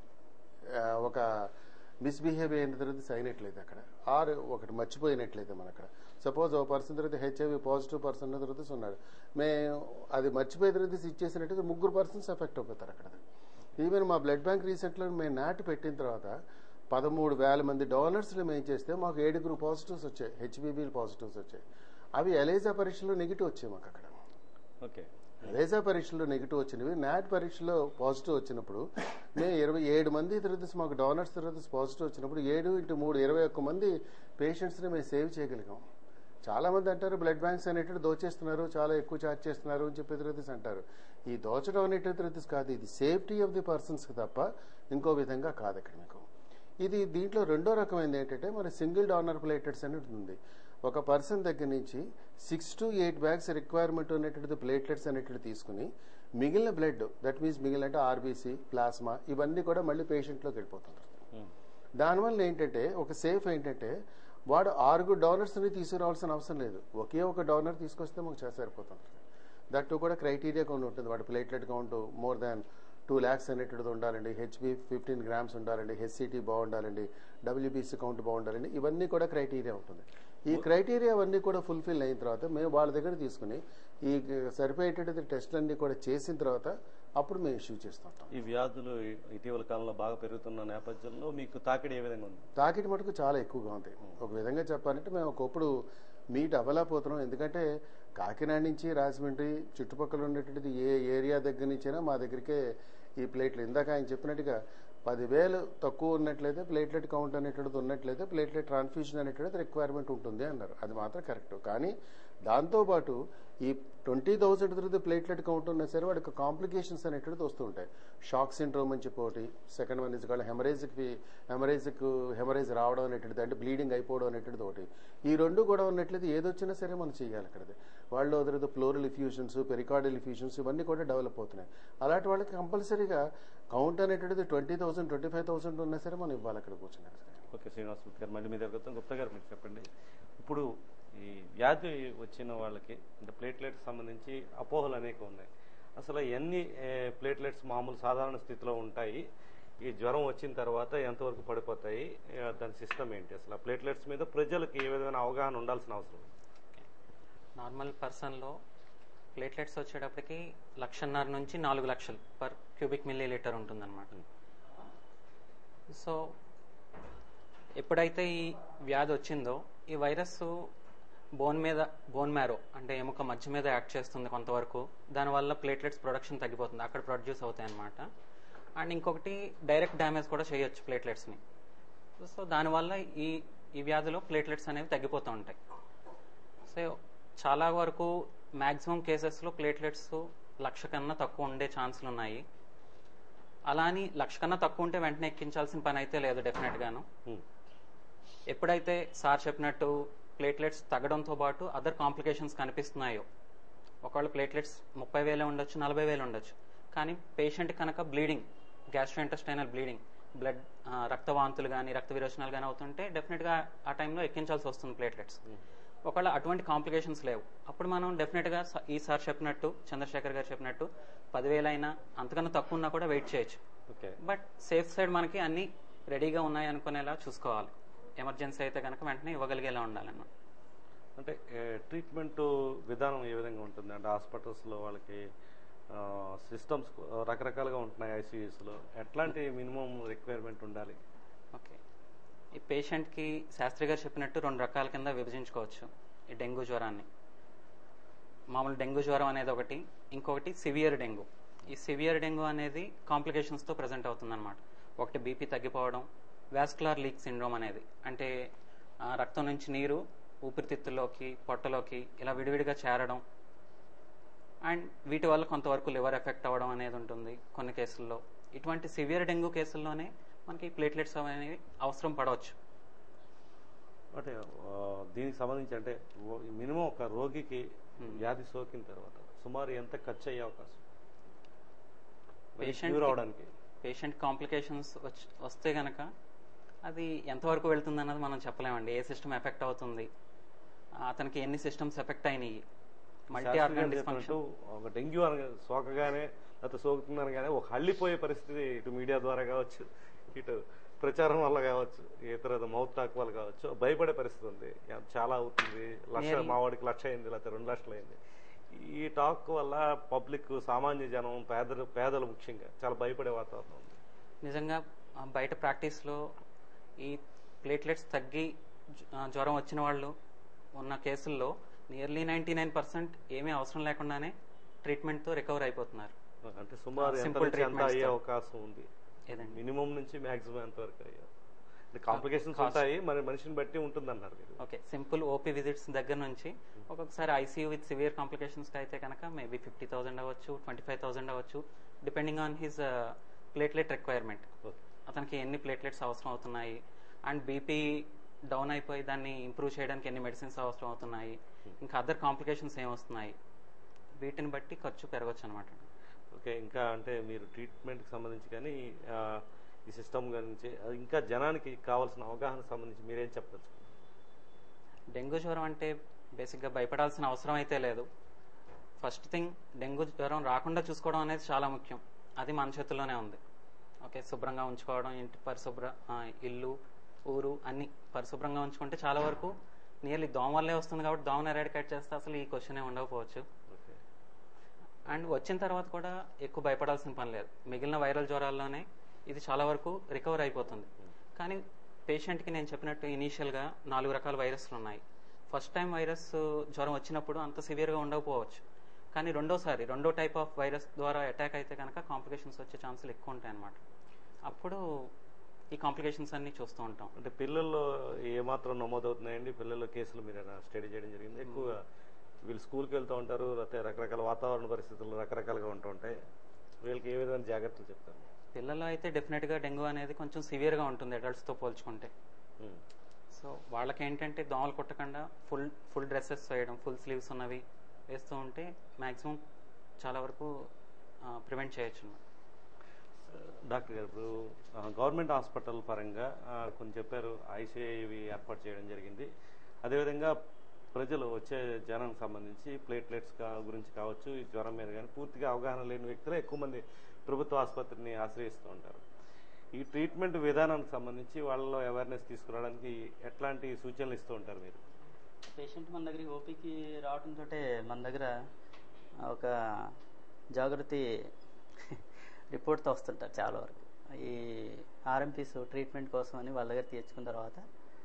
ఆ, ఒక మిస్బిహేవ్ అయిన తర్వాత అయినట్లయితే అక్కడ ఆర్ ఒకటి మర్చిపోయినట్లయితే మన అక్కడ సపోజ్ ఒక పర్సన్ తర్వాత హెచ్ఐవి పాజిటివ్ పర్సన్ తర్వాత ఉన్నాడు మేము అది మర్చిపోయిన తర్వాత ఇచ్చేసినట్టయితే ముగ్గురు పర్సన్స్ ఎఫెక్ట్ అయిపోతారు అక్కడ ఈవెన్ మా బ్లడ్ బ్యాంక్ రీసెంట్లో మేము నాటు పెట్టిన తర్వాత పదమూడు వేల మంది డోనర్స్ని మేము చేస్తే మాకు ఏడుగురు పాజిటివ్స్ వచ్చాయి హెచ్బిబి పాజిటివ్స్ వచ్చాయి అవి ఎలైజా పరీక్షలో నెగిటివ్ వచ్చాయి మాకు అక్కడ ఓకే రేజా పరీక్షలో నెగిటివ్ వచ్చినవి నాట్ పరీక్షలో పాజిటివ్ వచ్చినప్పుడు మేము ఇరవై ఏడు మంది తర్వాత మాకు డోనర్స్ తర్వాత పాజిటివ్ వచ్చినప్పుడు ఏడు ఇంటూ మూడు ఇరవై ఒక్క మంది పేషెంట్స్ని మేము సేవ్ చేయగలిగాం చాలా మంది అంటారు బ్లడ్ బ్యాంక్స్ అనేటివి దోచేస్తున్నారు చాలా ఎక్కువ ఛార్జ్ చేస్తున్నారు అని చెప్పి తర్వాత అంటారు ఈ దోచడం అనేటువంటి కాదు ఇది సేఫ్టీ ఆఫ్ ది పర్సన్స్కి తప్ప ఇంకో విధంగా కాదు ఇక్కడ మీకు ఇది దీంట్లో రెండో రకమైనది ఏంటంటే మన సింగిల్ డోనర్ ప్లేటెట్స్ అనేది ఉంది ఒక పర్సన్ దగ్గర నుంచి six to eight bags requirement ఉన్నటువంటి ప్లేట్లెట్స్ అనేటివి తీసుకుని మిగిలిన బ్లడ్ దట్ మీన్స్ మిగిలిన అంటే ఆర్బీసీ ప్లాస్మా ఇవన్నీ కూడా మళ్ళీ పేషెంట్లోకి వెళ్ళిపోతుంటారు దానివల్ల ఏంటంటే ఒక సేఫ్ ఏంటంటే వాడు ఆరుగురు డోనర్స్ని తీసుకురావాల్సిన అవసరం లేదు ఒకే ఒక డోనర్ తీసుకొస్తే మాకు చేసి సరిపోతుంది దట్ కూడా క్రైటీరియా కొన్ని ఉంటుంది వాడి platelet count more than two lakhs అనేటువంటిది ఉండాలండి హెచ్బి ఫిఫ్టీన్ గ్రామ్స్ ఉండాలండి హెచ్సిటీ బాగుండాలండి డబ్ల్యూబీసీ కౌంట్ బాగుండాలండి ఇవన్నీ కూడా క్రైటీరియా ఉంటుంది ఈ క్రైటీరియా అవన్నీ కూడా ఫుల్ఫిల్ అయిన తర్వాత మేము వాళ్ళ దగ్గర తీసుకుని ఈ సరిపోయేటటువంటి టెస్టులన్నీ కూడా చేసిన తర్వాత అప్పుడు మేము ఇష్యూ చేస్తుంటాం ఈ వ్యాధులు ఇటీవల కాలంలో బాగా పెరుగుతున్న నేపథ్యంలో మీకు తాకిడి ఏ విధంగా ఉంది తాకిడి మటుకు చాలా ఎక్కువగా ఉంది ఒక విధంగా చెప్పాలంటే మేము ఒకప్పుడు మీట్ అవ్వలేకపోతున్నాం ఎందుకంటే కాకినాడ నుంచి రాజమండ్రి చుట్టుపక్కల ఉన్నటువంటిది ఏ ఏరియా దగ్గర నుంచైనా మా దగ్గరికే ఈ ప్లేట్లు ఇందాక ఆయన చెప్పినట్టుగా పదివేలు తక్కువ ఉన్నట్లయితే ప్లేట్లెట్ కౌంట్ అనేటువంటిది ఉన్నట్లయితే ప్లేట్లెట్ ట్రాన్స్ఫ్యూజన్ అనేటువంటిది రిక్వైర్మెంట్ ఉంటుంది అన్నారు అది మాత్రం కరెక్ట్ కానీ దాంతోపాటు ఈ ట్వంటీ థౌసండ్ తర్వాత ప్లేట్లెట్ కౌంట్ ఉన్నా సరే వాడికి కాంప్లికేషన్స్ అనేటువంటిది వస్తూ ఉంటాయి షాక్ సిండ్రోమ్ అని చెప్పి ఒకటి సెకండ్ వన్ ఇస్ కాల్డ్ హెమరేజ్కి హెమరేజ్కి హెమరేజ్ రావడం అనేటువంటిది అంటే బ్లీడింగ్ అయిపోవడం అనేటువంటిది ఒకటి ఈ రెండు కూడా ఉన్నట్లయితే ఏదొచ్చినా సరే మనం చేయాలి అక్కడది వాళ్ళు తర్వాత ప్లోరల్ ఇఫ్యూషన్స్ పెరికార్డల్ ఇఫ్యూషన్స్ ఇవన్నీ కూడా డెవలప్ అవుతున్నాయి అలాంటి వాళ్ళకి కంపల్సరీగా కౌంట్ అనేటువంటిది twenty thousand twenty five thousand ఉన్నా సరే మనం ఇవ్వాలి అక్కడ కూర్చుని ఓకే శ్రీనివాస్ గుప్తా గారు మళ్ళీ మీ దగ్గర వస్తాం గుప్తా గారు మీరు చెప్పండి ఇప్పుడు ఈ వ్యాధి వచ్చిన వాళ్ళకి అంటే ప్లేట్లెట్స్ సంబంధించి అపోహలు అనేక ఉన్నాయి అసలు ఎన్ని ప్లేట్లెట్స్ మామూలు సాధారణ స్థితిలో ఉంటాయి ఈ జ్వరం వచ్చిన తర్వాత ఎంతవరకు పడిపోతాయి ఆ, దాని సిస్టమ్ ఏంటి అసలు ఆ ప్లేట్లెట్స్ మీద ప్రజలకు ఏ విధమైన అవగాహన ఉండాల్సిన అవసరం ఉంది? నార్మల్ పర్సన్లో ప్లేట్లెట్స్ వచ్చేటప్పటికి లక్షన్నర నుంచి నాలుగు లక్షలు పర్ క్యూబిక్ మిల్లీ లీటర్ ఉంటుందన్నమాట సో ఎప్పుడైతే ఈ వ్యాధి వచ్చిందో ఈ వైరస్ బోన్ మీద బోన్ మ్యారో అంటే ఎముక మధ్య మీద యాక్ట్ చేస్తుంది కొంతవరకు దానివల్ల ప్లేట్లెట్స్ ప్రొడక్షన్ తగ్గిపోతుంది అక్కడ ప్రొడ్యూస్ అవుతాయి అన్నమాట అండ్ ఇంకొకటి డైరెక్ట్ డ్యామేజ్ కూడా చేయొచ్చు ప్లేట్లెట్స్ని సో దానివల్ల ఈ ఈ వ్యాధిలో ప్లేట్లెట్స్ అనేవి తగ్గిపోతూ ఉంటాయి సో చాలా వరకు మ్యాక్సిమం కేసెస్లో ప్లేట్లెట్స్ లక్ష కన్నా తక్కువ ఉండే ఛాన్సులు ఉన్నాయి అలా అని లక్ష కన్నా తక్కువ ఉంటే వెంటనే ఎక్కించాల్సిన పని అయితే లేదు డెఫినెట్గాను హ్మ్. ఎప్పుడైతే సార్ చెప్పినట్టు ప్లేట్లెట్స్ తగ్గడంతో పాటు అదర్ కాంప్లికేషన్స్ కనిపిస్తున్నాయో ఒకవేళ ప్లేట్లెట్స్ ముప్పై వేలే ఉండొచ్చు నలభై వేలు ఉండొచ్చు కానీ పేషెంట్ కనుక బ్లీడింగ్ గ్యాస్ట్రోఇంటెస్టైనల్ బ్లీడింగ్ బ్లడ్ రక్తవాంతులు కానీ రక్త విరోచనాలు కానీ అవుతుంటే డెఫినెట్గా ఆ టైంలో ఎక్కించాల్సి వస్తుంది ప్లేట్లెట్స్ ఒకవేళ అటువంటి కాంప్లికేషన్స్ లేవు అప్పుడు మనం డెఫినెట్గా స- ఈ సార్ చెప్పినట్టు చంద్రశేఖర్ గారు చెప్పినట్టు పదివేలైనా అంతకన్నా తక్కువ ఉన్నా కూడా వెయిట్ చేయొచ్చు ఓకే బట్ సేఫ్ సైడ్ మనకి అన్ని రెడీగా ఉన్నాయి అనుకునేలా చూసుకోవాలి ఎమర్జెన్సీ అయితే కనుక వెంటనే ఇవ్వగలిగేలా ఉండాలన్నమాట అంటే ట్రీట్మెంట్ విధానం ఏ విధంగా ఉంటుంది అంటే హాస్పిటల్స్లో వాళ్ళకి సిస్టమ్స్ రకరకాలుగా ఉంటున్నాయి ఐసీయూస్లో ఎట్లాంటి మినిమం రిక్వైర్మెంట్ ఉండాలి ఓకే ఈ పేషెంట్కి శాస్త్రి గారు చెప్పినట్టు రెండు రకాల కింద విభజించుకోవచ్చు ఈ డెంగ్యూ జ్వరాన్ని మామూలు డెంగ్యూ జ్వరం అనేది ఒకటి ఇంకొకటి సివియర్ డెంగ్యూ ఈ సివియర్ డెంగ్యూ అనేది కాంప్లికేషన్స్తో ప్రజెంట్ అవుతుందన్నమాట ఒకటి బీపీ తగ్గిపోవడం వాస్కులార్ లీక్ సిండ్రోమ్ అనేది అంటే ఆ, రక్తం నుంచి నీరు ఊపిరితిత్తుల్లోకి పొట్టలోకి ఇలా విడివిడిగా చేరడం అండ్ వీటి వల్ల కొంతవరకు లివర్ ఎఫెక్ట్ అవ్వడం అనేది ఉంటుంది కొన్ని కేసుల్లో ఇటువంటి సివియర్ డెంగ్యూ కేసుల్లోనే మనకి ప్లేట్లెట్స్ అనేవి అవసరం పడవచ్చు అంటే ఆ, దీనికి సంబంధించి అంటే మినిమం ఒక రోగికి వ్యాధి సోకిన తర్వాత సుమారు ఎంత ఖర్చు అయ్యే అవకాశం Patient క్యూర్ కి- అవడానికి పేషెంట్ కాంప్లికేషన్స్ వస్తే గనక అది ఎంతవరకు వెళ్తుంది అన్నది మనం చెప్పలేమండి ఏ సిస్టమ్ ఎఫెక్ట్ అవుతుంది ఆ, అతనికి ఎన్ని సిస్టమ్స్ ఎఫెక్ట్ అయినాయి మల్టీ శాస్త్రి ఆర్గన్ గారు చెప్పినట్టు డిస్ఫంక్షన్ ఒక డెంగ్యూ అనగా సోకగానే లేకపోతే సోకుతుంది అనగానే ఒక హళ్ళిపోయే పరిస్థితి ఇటు మీడియా ద్వారా కావచ్చు ఇటు ప్రచారం వల్ల కావచ్చు ఇతర మౌత్ టాక్ వల్ల కావచ్చు భయపడే పరిస్థితి ఉంది యా- చాలా అవుతుంది లక్ష Nearly- మా వాడికి లక్ష అయింది లేకపోతే రెండు లక్షలు అయింది ఈ టాక్ వల్ల పబ్లిక్ సామాన్య జనం పేదలు పేదలు ముఖ్యంగా చాలా భయపడే వాతావరణం ఉంది నిజంగా ఆ, బయట ప్రాక్టీస్లో ఈ ప్లేట్లెట్స్ తగ్గి జ్వ- ఆ, జ్వరం వచ్చిన వాళ్ళు ఉన్న కేసుల్లో నియర్లీ నైంటీ నైన్ పర్సెంట్ ఏమీ అవసరం లేకుండానే ట్రీట్మెంట్తో రికవర్ అయిపోతున్నారు అంటే సుమారు ఎంత Simple నుంచి ఎంత treatments అయ్యే తో. అవకాశం ఉంది ఏదండి మినిమం నుంచి మాక్సిమం ఎంత వరకు అయ్యే కాంప్లికేషన్స్ Cost. ఉంటాయి మరి మనిషిని బట్టి ఉంటుంది అన్నారు మీరు ఓకే సింపుల్ ఓపీ విజిట్స్ దగ్గర నుంచి ఒక్కొక్కసారి ఐసీయూ విత్ సివియర్ కాంప్లికేషన్స్ అయితే కనుక మేబీ ఫిఫ్టీ థౌసండ్ అవ్వచ్చు ట్వంటీ ఫైవ్ థౌసండ్ అవ్వచ్చు depending on his platelet requirement okay అతనికి ఎన్ని ప్లేట్లెట్స్ అవసరం అవుతున్నాయి అండ్ బీపీ డౌన్ అయిపోయి దాన్ని ఇంప్రూవ్ చేయడానికి ఎన్ని మెడిసిన్స్ అవసరం అవుతున్నాయి ఇంకా అదర్ కాంప్లికేషన్స్ ఏమొస్తున్నాయి వీటిని బట్టి ఖర్చు పెరగచ్చు అనమాట ఓకే ఇంకా అంటే మీరు ట్రీట్మెంట్కి సంబంధించి కానీ ఆ, ఈ సిస్టమ్ గురించి అది ఇంకా జనానికి కావాల్సిన అవగాహన సంబంధించి మీరేం చెప్పదలుచుకున్నారు డెంగ్యూ జ్వరం అంటే బేసిక్గా భయపడాల్సిన అవసరం అయితే లేదు ఫస్ట్ థింగ్ డెంగ్యూ జ్వరం రాకుండా చూసుకోవడం అనేది చాలా ముఖ్యం అది మన చేతుల్లోనే ఉంది ఓకే శుభ్రంగా ఉంచుకోవడం ఇంటి పరిశుభ్ర ఆ, ఇల్లు ఊరు అన్ని పరిశుభ్రంగా ఉంచుకుంటే చాలా వరకు నియర్లీ దోమ వల్లే వస్తుంది కాబట్టి దోమను ఎరాడికేట్ చేస్తే అసలు ఈ క్వశ్చనే ఉండకపోవచ్చు ఓకే అండ్ వచ్చిన తర్వాత కూడా ఎక్కువ భయపడాల్సిన పని లేదు మిగిలిన వైరల్ జ్వరాల్లోనే ఇది చాలా వరకు రికవర్ అయిపోతుంది కానీ పేషెంట్కి నేను చెప్పినట్టు ఇనీషియల్గా నాలుగు రకాల వైరస్లు ఉన్నాయి ఫస్ట్ టైం వైరస్ జ్వరం వచ్చినప్పుడు అంత సివియర్గా ఉండకపోవచ్చు కానీ రెండోసారి రెండో టైప్ ఆఫ్ వైరస్ ద్వారా అటాక్ అయితే కనుక కాంప్లికేషన్స్ వచ్చే ఛాన్సులు ఎక్కువ ఉంటాయి అన్నమాట అప్పుడు ఈ కాంప్లికేషన్స్ అన్ని చూస్తూ ఉంటాం అంటే పిల్లల్లో ఏమాత్రం నమోదవుతున్నాయండి పిల్లల్లో కేసులు మీరు స్టడీ చేయడం జరిగింది ఎక్కువ వీళ్ళు స్కూల్కి వెళ్తూ ఉంటారు లేకపోతే రకరకాల వాతావరణ పరిస్థితులు రకరకాలుగా ఉంటూ ఉంటాయి వీళ్ళకి ఏ విధమైన జాగ్రత్తలు చెప్తారు పిల్లల్లో అయితే డెఫినెట్గా డెంగ్యూ అనేది కొంచెం సివియర్గా ఉంటుంది అడల్ట్స్తో పోల్చుకుంటే ఉమ్. సో వాళ్ళకి ఏంటంటే దోమలు కొట్టకుండా ఫుల్ ఫుల్ డ్రెస్సెస్ వేయడం ఫుల్ స్లీవ్స్ ఉన్నవి వేస్తూ ఉంటే మ్యాక్సిమం చాలా వరకు ప్రివెంట్ చేయొచ్చు అన్నమాట. డాక్టర్ గారు ఇప్పుడు ఆ, గవర్నమెంట్ హాస్పిటల్ పరంగా ఆ, కొన్ని చెప్పారు ఐసీఐవి ఏర్పాటు చేయడం జరిగింది అదేవిధంగా ప్రజలు వచ్చే జనానికి సంబంధించి ప్లేట్లెట్స్ కా- గురించి కావచ్చు ఈ జ్వరం మీద కానీ పూర్తిగా అవగాహన లేని వ్యక్తులే ఎక్కువ మంది ప్రభుత్వ ఆసుపత్రిని ఆశ్రయిస్తూ ఉంటారు ఈ ట్రీట్మెంట్ విధానానికి సంబంధించి వాళ్ళలో అవేర్నెస్ తీసుకురావడానికి ఎట్లాంటి సూచనలు ఇస్తూ ఉంటారు మీరు పేషెంట్ మన దగ్గరికి ఓపీకి రావడంతో మన దగ్గర ఒక జాగృతి రిపోర్ట్తో వస్తుంటారు చాలా వరకు ఈ ఆర్ఎంపీస్ ట్రీట్మెంట్ కోసం అని వాళ్ళ దగ్గర తీర్చుకున్న తర్వాత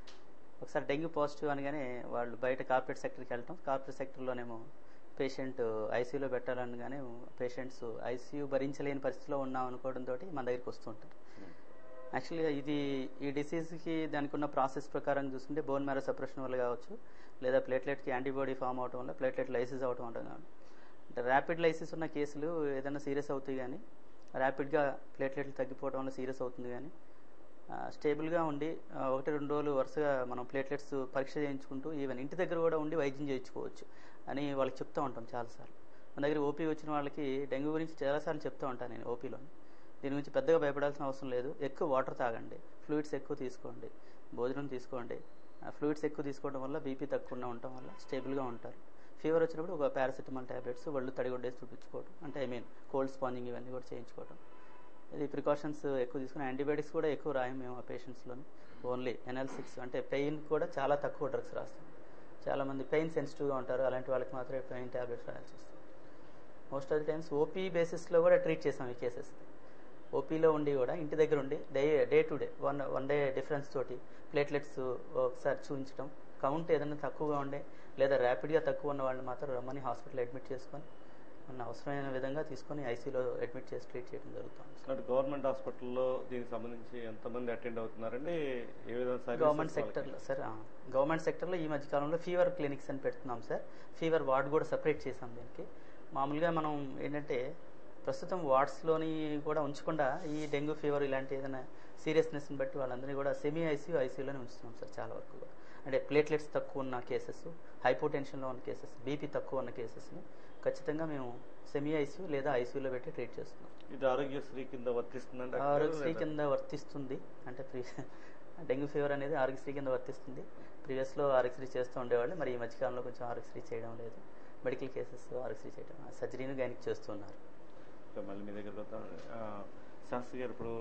ఒకసారి డెంగ్యూ పాజిటివ్ అనగానే వాళ్ళు బయట కార్పొరేట్ సెక్టర్కి వెళ్ళటం కార్పొరేట్ సెక్టర్లోనేమో పేషెంట్ ఐసీయూలో పెట్టాలనగానే పేషెంట్స్ ఐసీయూ భరించలేని పరిస్థితిలో ఉన్నాం అనుకోవడంతో మన దగ్గరికి వస్తుంటారు యాక్చువల్గా ఇది ఈ డిసీజ్కి దానికి ఉన్న ప్రాసెస్ ప్రకారం చూసుకుంటే బోన్ మ్యారో సప్రెషన్ వల్ల కావచ్చు లేదా ప్లేట్లెట్కి యాంటీబాడీ ఫామ్ అవడం వల్ల ప్లేట్లెట్ లైసిస్ అవడం వల్ల కావచ్చు అంటే ర్యాపిడ్ లైసిస్ ఉన్న కేసులు ఏదైనా సీరియస్ అవుతాయి కానీ ర్యాపిడ్గా ప్లేట్లెట్లు తగ్గిపోవడం వల్ల సీరియస్ అవుతుంది కానీ ఆ, స్టేబుల్గా ఉండి ఆ, ఒకటి రెండు రోజులు వరుసగా మనం ప్లేట్లెట్స్ పరీక్ష చేయించుకుంటూ ఈవెన్ ఇంటి దగ్గర కూడా ఉండి వైద్యం చేయించుకోవచ్చు అని వాళ్ళకి చెప్తూ ఉంటాం చాలాసార్లు మన దగ్గర ఓపీ వచ్చిన వాళ్ళకి డెంగ్యూ గురించి చాలాసార్లు చెప్తూ ఉంటాను నేను ఓపీలో దీని గురించి పెద్దగా భయపడాల్సిన అవసరం లేదు ఎక్కువ వాటర్ తాగండి ఫ్లూయిడ్స్ ఎక్కువ తీసుకోండి భోజనం తీసుకోండి ఫ్లూయిడ్స్ ఎక్కువ తీసుకోవడం వల్ల బీపీ తక్కువ ఉండటం వల్ల స్టేబుల్గా ఉంటారు ఫీవర్ వచ్చినప్పుడు ఒక పారాసిటమాల్ ట్యాబ్లెట్స్ ఒళ్ళు తడిగొడ్డేసి చూపించుకోవడం అంటే ఐ మీన్ కోల్డ్ స్పాంజింగ్ ఇవన్నీ కూడా చేయించుకోవడం ఇది ప్రికాషన్స్ ఎక్కువ తీసుకుని యాంటీబయాటిక్స్ కూడా ఎక్కువ రాయం మేము ఆ పేషెంట్స్లోని ఓన్లీ ఎన్ఎల్ సిక్స్ అంటే పెయిన్ కూడా చాలా తక్కువ డ్రగ్స్ రాస్తాం చాలామంది పెయిన్ సెన్సిటివ్గా ఉంటారు అలాంటి వాళ్ళకి మాత్రమే పెయిన్ ట్యాబ్లెట్స్ రాయాల్సి వస్తుంది most of the times OP బేసిస్లో కూడా ట్రీట్ చేసాం ఈ కేసెస్ ఓపీలో ఉండి కూడా ఇంటి దగ్గర ఉండి day day to day one one day difference తోటి ప్లేట్లెట్స్ ఒకసారి చూపించడం కౌంట్ ఏదైనా తక్కువగా ఉండే లేదా ర్యాపిడ్గా తక్కువ ఉన్న వాళ్ళని మాత్రం రమ్మని హాస్పిటల్ అడ్మిట్ చేసుకొని మన అవసరమైన విధంగా తీసుకొని ఐసీలో అడ్మిట్ చేసి ట్రీట్ చేయడం జరుగుతుంది అంటే గవర్నమెంట్ హాస్పిటల్లో దీనికి సంబంధించి ఎంతమంది అటెండ్ అవుతున్నారండి ఏ విధంగా services గవర్నమెంట్ వాళ్ళకి? సెక్టర్లో సార్ ఆ, గవర్నమెంట్ సెక్టర్లో ఈ మధ్య కాలంలో ఫీవర్ క్లినిక్స్ అని పెడుతున్నాం సార్ ఫీవర్ వార్డ్ కూడా సపరేట్ చేసాం దీనికి మామూలుగా మనం ఏంటంటే ప్రస్తుతం వార్డ్స్లోని కూడా ఉంచకుండా ఈ డెంగ్యూ ఫీవర్ ఇలాంటి ఏదైనా సీరియస్నెస్ని బట్టి వాళ్ళందరినీ కూడా సెమీ ఐసీయూ ఐసీయూలోనే ఉంచుతున్నాం సార్ చాలా వరకు కూడా అంటే ప్లేట్లెట్స్ తక్కువ ఉన్న కేసెస్ హైపోటెన్షన్లో ఉన్న కేసెస్ బీపీ తక్కువ ఉన్న కేసెస్ని ఖచ్చితంగా మేము సెమీ ఐసీయూ లేదా ఐసీయూలో పెట్టి ట్రీట్ చేస్తున్నాం ఇది ఆరోగ్యశ్రీ కింద వర్తిస్తుందండి ఆరోగ్యశ్రీ కింద వర్తిస్తుంది అంటే ప్రీ డెంగ్యూ ఫీవర్ అనేది ఆరోగ్యశ్రీ కింద వర్తిస్తుంది ప్రీవియస్లో ఆరోగ్యశ్రీ చేస్తూ ఉండేవాళ్ళు మరి ఈ మధ్యకాలంలో కొంచెం ఆరోగ్యశ్రీ చేయడం లేదు మెడికల్ కేసెస్ ఆరోగ్యశ్రీ చేయడం సర్జరీని గైనిక్ చేస్తున్నారు ఇంకా మళ్ళీ మీ దగ్గరకు వద్దాం ఆ, శాస్త్రి గారు ఇప్పుడు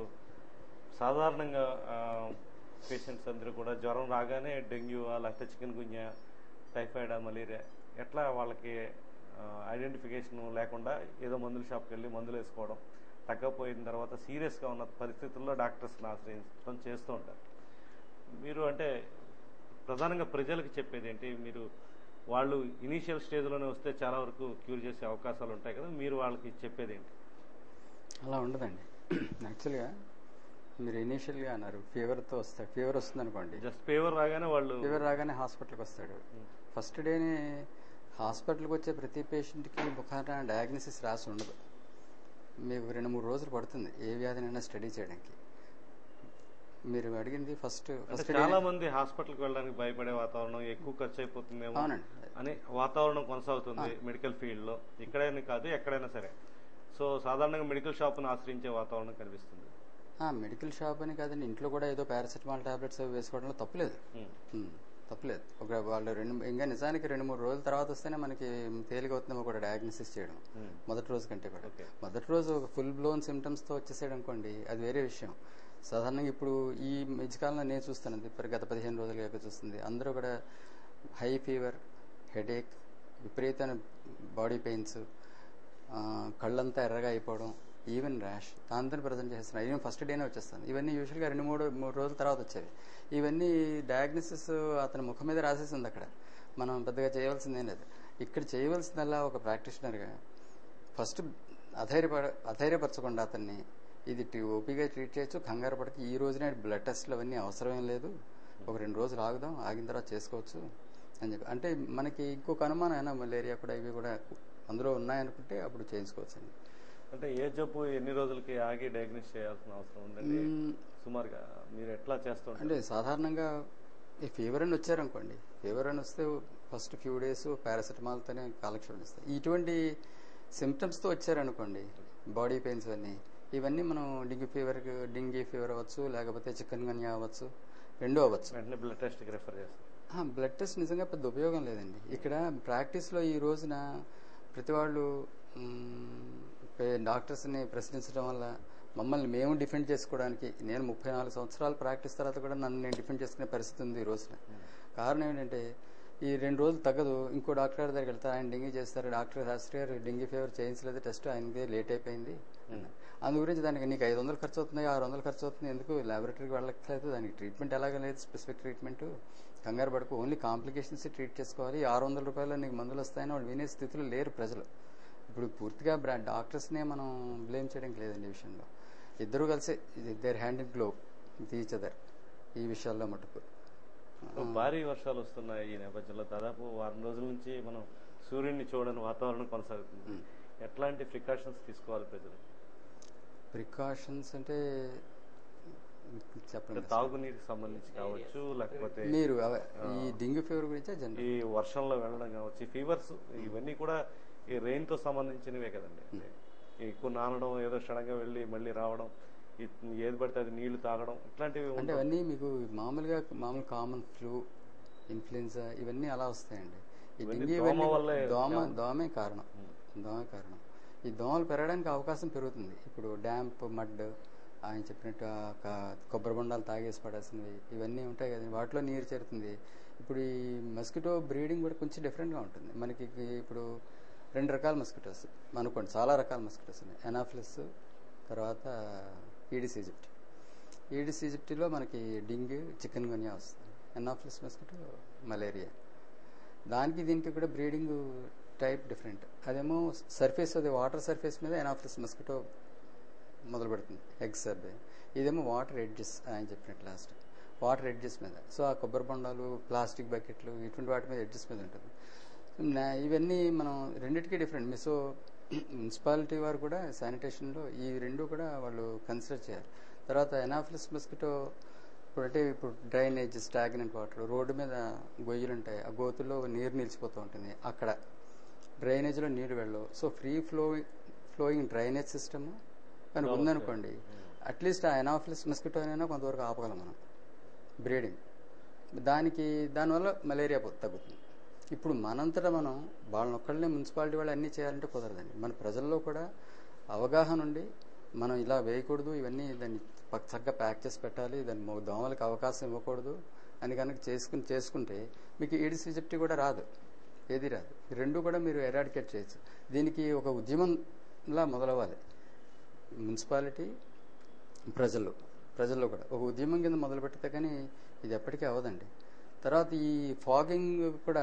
సాధారణంగా పేషెంట్స్ అందరూ కూడా జ్వరం రాగానే డెంగ్యూ లేకపోతే చికెన్ గున్యా టైఫాయిడ్ మలేరియా ఎట్లా వాళ్ళకి ఐడెంటిఫికేషన్ లేకుండా ఏదో మందుల షాప్కి వెళ్ళి మందులు వేసుకోవడం తగ్గపోయిన తర్వాత సీరియస్గా ఉన్న పరిస్థితుల్లో డాక్టర్స్ని ఆశ్రయించడం చేస్తూ ఉంటారు మీరు అంటే ప్రధానంగా ప్రజలకు చెప్పేది ఏంటి మీరు వాళ్ళు ఇనీషియల్ స్టేజ్లోనే వస్తే చాలా వరకు క్యూర్ చేసే అవకాశాలు ఉంటాయి కదా మీరు వాళ్ళకి చెప్పేది ఏంటి అలా ఉండదండి యాక్చువల్గా మీరు ఇనీషియల్గా అన్నారు ఫీవర్తో వస్తాడు ఫీవర్ వస్తుంది అనుకోండి జస్ట్ ఫీవర్ రాగానే వాళ్ళు ఫీవర్ రాగానే హాస్పిటల్కి వస్తాడు ఫస్ట్ డేనే హాస్పిటల్కి వచ్చే ప్రతి పేషెంట్కి బుఖారా డయాగ్నోసిస్ రాసి ఉండదు మీకు రెండు మూడు రోజులు పడుతుంది ఏ వ్యాధినైనా స్టడీ చేయడానికి మీరు అడిగింది ఫస్ట్ అంటే ఫస్ట్ చాలా మంది హాస్పిటల్కి వెళ్ళడానికి భయపడే వాతావరణం ఎక్కువ ఖర్చు అయిపోతుందేమో అవునండి అని వాతావరణం కొనసాగుతుంది మెడికల్ ఫీల్డ్ లో ఇక్కడైనా కాదు ఎక్కడైనా సరే సో సాధారణంగా మెడికల్ షాప్ను ఆశ్రయించే వాతావరణం కనిపిస్తుంది మెడికల్ షాప్ అని కాదండి ఇంట్లో కూడా ఏదో పారాసెటమాల్ టాబ్లెట్స్ అవి వేసుకోవడంలో తప్పులేదు ఉమ్. ఉమ్, తప్పులేదు ఒక వాళ్ళు రెండు ఇంకా నిజానికి రెండు మూడు రోజుల తర్వాత వస్తేనే మనకి తేలిక అవుతుందేమో కూడా డయాగ్నోసిస్ చేయడం ఉమ్. మొదటి రోజు కంటే కూడా Okay. మొదటి రోజు ఫుల్ బ్లోన్ సిమ్టమ్స్తో వచ్చేసాడు అనుకోండి అది వేరే విషయం సాధారణంగా ఇప్పుడు ఈ మధ్యకాలంలో నేను చూస్తాను ఇప్పుడు గత పదిహేను రోజులుగా చూస్తుంది అందరూ కూడా హై ఫీవర్ హెడేక్ విపరీతమైన బాడీ పెయిన్స్ కళ్ళంతా ఎర్రగా అయిపోవడం ఈవెన్ ర్యాష్ దాంతో ప్రజెంట్ చేస్తున్నారు ఈవెన్ ఫస్ట్ డేనే వచ్చేస్తుంది ఇవన్నీ యూజువల్గా రెండు మూడు మూడు రోజుల తర్వాత వచ్చేవి ఇవన్నీ డయాగ్నోసిస్ అతని ముఖం మీద రాసేసి ఉంది అక్కడ మనం పెద్దగా చేయవలసిందేం లేదు ఇక్కడ చేయవలసిందల్లా ఒక ప్రాక్టీషనర్గా ఫస్ట్ అధైర్యపడ అధైర్యపరచకుండా అతన్ని ఇది టీ- ఓపీగా ట్రీట్ చేయొచ్చు కంగారు పడక ఈ రోజునే బ్లడ్ టెస్ట్లు అవన్నీ అవసరమేం లేదు ఒక రెండు రోజులు ఆగుదాం ఆగిన తర్వాత చేసుకోవచ్చు అని చెప్పి అంటే మనకి ఇంకొక అనుమానం అయినా మలేరియా కూడా ఇవి కూడా అందులో ఉన్నాయనుకుంటే అప్పుడు చేయించుకోవచ్చండి అంటే ఏ జబ్బు ఎన్ని రోజులకి ఆగి డయాగ్నోస్ చేయాల్సిన అవసరం ఉందండి మ్మ్. సుమారుగా మీరు ఎట్లా చేస్తుంటారు అంటే సాధారణంగా ఈ ఫీవర్ అని వచ్చారనుకోండి ఫీవర్ అని వస్తే ఫస్ట్ ఫ్యూ డేస్ పారాసిటమాల్తోనే కాలక్షేపం ఇస్తాయి ఇటువంటి సిమ్టమ్స్తో వచ్చారనుకోండి బాడీ పెయిన్స్ అన్నీ ఇవన్నీ మనం డెంగ్యూ ఫీవర్ డెంగీ ఫీవర్ అవ్వచ్చు లేకపోతే చికెన్ గన్యా అవ్వచ్చు రెండూ అవ్వచ్చు వెంటనే బ్లడ్ టెస్ట్కి రెఫర్ చేస్తారు బ్లడ్ టెస్ట్ నిజంగా పెద్ద ఉపయోగం లేదండి ఇక్కడ ప్రాక్టీస్లో ఈ రోజున ప్రతి వాళ్ళు డాక్టర్స్ని ప్రశ్నించడం వల్ల మమ్మల్ని మేము డిఫెండ్ చేసుకోవడానికి నేను ముప్పై నాలుగు సంవత్సరాలు ప్రాక్టీస్ తర్వాత కూడా నన్ను నేను డిఫెండ్ చేసుకునే పరిస్థితి ఉంది ఈ రోజున కారణం ఏంటంటే ఈ రెండు రోజులు తగ్గదు ఇంకో డాక్టర్ గారి దగ్గరికి వెళ్తారు ఆయన డెంగీ చేస్తారు doctor Shastri garu dengue fever చేయించలేదు టెస్ట్ ఆయనకి లేట్ అయిపోయింది అందు గురించి దానికి నీకు ఐదు వందలు ఖర్చు అవుతుంది ఆరు వందలు ఖర్చు అవుతుంది ఎందుకు ల్యాబొరేటరీకి వెళ్ళట్లేదు దానికి ట్రీట్మెంట్ ఎలాగ లేదు స్పెసిఫిక్ ట్రీట్మెంట్ కంగారు పడుకు ఓన్లీ కాంప్లికేషన్స్ ట్రీట్ చేసుకోవాలి ఆరు వందల రూపాయలు నీకు మందులు వస్తాయని వాళ్ళు వినే స్థితిలో లేరు ప్రజలు ఇప్పుడు పూర్తిగా బ్రా డాక్టర్స్నే మనం బ్లేమ్ చేయడానికి లేదండి ఈ విషయంలో ఇద్దరు కలిసి their hand in glove each other ఈ విషయాల్లో మటుకు భారీ వర్షాలు వస్తున్నాయి ఈ నేపథ్యంలో దాదాపు వారం రోజుల నుంచి మనం సూర్యుడిని చూడని వాతావరణం కొనసాగుతుంది ఎట్లాంటి ప్రికాషన్స్ తీసుకోవాలి ప్రజలు ప్రికాషన్స్ అంటే చెప్పండి అంటే తాగునీటికి సంబంధించి కావచ్చు లేకపోతే మీరు అవ- ఈ డెంగ్యూ ఫీవర్ గురించే జనరల్ ఈ వర్షంలో వెళ్ళడం కావచ్చు ఈ ఫీవర్స్ ఇవన్నీ కూడా ఈ రెయిన్ తో సంబంధించినవే కదండి అంటే ఎక్కువ నానడం ఏదో సడన్గా వెళ్ళి మళ్ళీ రావడం ఈ- ఏది పడితే అది నీళ్లు తాగడం ఇట్లాంటివి అంటే ఉండవు. అవన్నీ మీకు మామూలుగా మామూలు కామన్ ఫ్లూ ఇన్ఫ్లుయెన్జా ఇవన్నీ అలా వస్తాయండి ఈ ఇవన్నీ డెంగీ దోమ ఇవన్నీ వల్లే దోమ జ్ఞానం. దోమే కారణం దోమే కారణం ఈ దోమలు పెరగడానికి అవకాశం పెరుగుతుంది ఇప్పుడు డ్యాంప్ మడ్ ఆయన చెప్పినట్టు ఆ క- కొబ్బరి బొండాలు తాగేసి పడాల్సినవి ఇవన్నీ ఉంటాయి కదా వాటిలో నీరు చేరుతుంది ఇప్పుడు ఈ మస్కిటో బ్రీడింగ్ కూడా కొంచెం డిఫరెంట్గా ఉంటుంది మనకి ఇప్పుడు రెండు రకాల మస్కిటోస్ అనుకోండి చాలా రకాల మస్కిటోస్ ఉన్నాయి ఎనాఫ్లిస్ తర్వాత ఈడిస్ ఈజిప్ట్ ఈడిస్ ఈజిప్టీలో మనకి డెంగ్యూ చికెన్ గున్యా వస్తుంది ఎనాఫ్లిస్ మస్కిటో మలేరియా దానికి దీనికి కూడా బ్రీడింగ్ టైప్ డిఫరెంట్ అదేమో సర్ఫేస్ అది వాటర్ సర్ఫేస్ మీద ఎనాఫ్లిస్ మస్కిటో మొదలు పెడుతుంది ఎగ్స్ సర్వే ఇదేమో వాటర్ ఎడ్జెస్ ఆయన చెప్పినట్టు లాస్ట్ వాటర్ ఎడ్జెస్ మీద సో ఆ కొబ్బరి బొండాలు ప్లాస్టిక్ బకెట్లు ఇటువంటి వాటి మీద ఎడ్జెస్ మీద ఉంటుంది నా- ఇవన్నీ మనం రెండింటికి డిఫరెంట్ మీ సో మున్సిపాలిటీ వారు కూడా శానిటేషన్లో ఈ రెండు కూడా వాళ్ళు కన్సిడర్ చేయాలి తర్వాత ఎనాఫ్లిస్ మస్కిటో ఇప్పుడు అంటే ఇప్పుడు డ్రైనేజ్ స్టాగ్నెంట్ వాటర్ రోడ్డు మీద గొయ్యలు ఉంటాయి ఆ గోతుల్లో నీరు నిలిచిపోతూ ఉంటుంది అక్కడ డ్రైనేజ్లో నీరు వెళ్ళవు so free flow flowing drainage system కనుక ఉందనుకోండి అట్లీస్ట్ ఆ ఎనాఫ్లిస్ మస్కిటో అయినా కొంతవరకు ఆపగలం మనం బ్రీడింగ్ దానికి దానివల్ల మలేరియా పో- తగ్గుతుంది ఇప్పుడు మనంతటా మనం వాళ్ళని ఒక్కళ్ళనే మున్సిపాలిటీ వాళ్ళు అన్నీ చేయాలంటే కుదరదండి మన ప్రజల్లో కూడా అవగాహన ఉండి మనం ఇలా వేయకూడదు ఇవన్నీ దాన్ని పక్- చక్కగా ప్యాక్ చేసి పెట్టాలి దాన్ని మొ- దోమలకు అవకాశం ఇవ్వకూడదు అని కనుక చేసుకుని చేసుకుంటే మీకు ఈడిస్ ఈజిప్టి కూడా రాదు ఏది రాదు ఈ రెండు కూడా మీరు ఎరాడికేట్ చేయొచ్చు దీనికి ఒక ఉద్యమంలా మొదలవ్వాలి మున్సిపాలిటీ ప్రజలు ప్రజల్లో కూడా ఒక ఉద్యమం కింద మొదలు పెడితే కానీ ఇది ఎప్పటికీ అవ్వదండి తర్వాత ఈ ఫాగింగ్ కూడా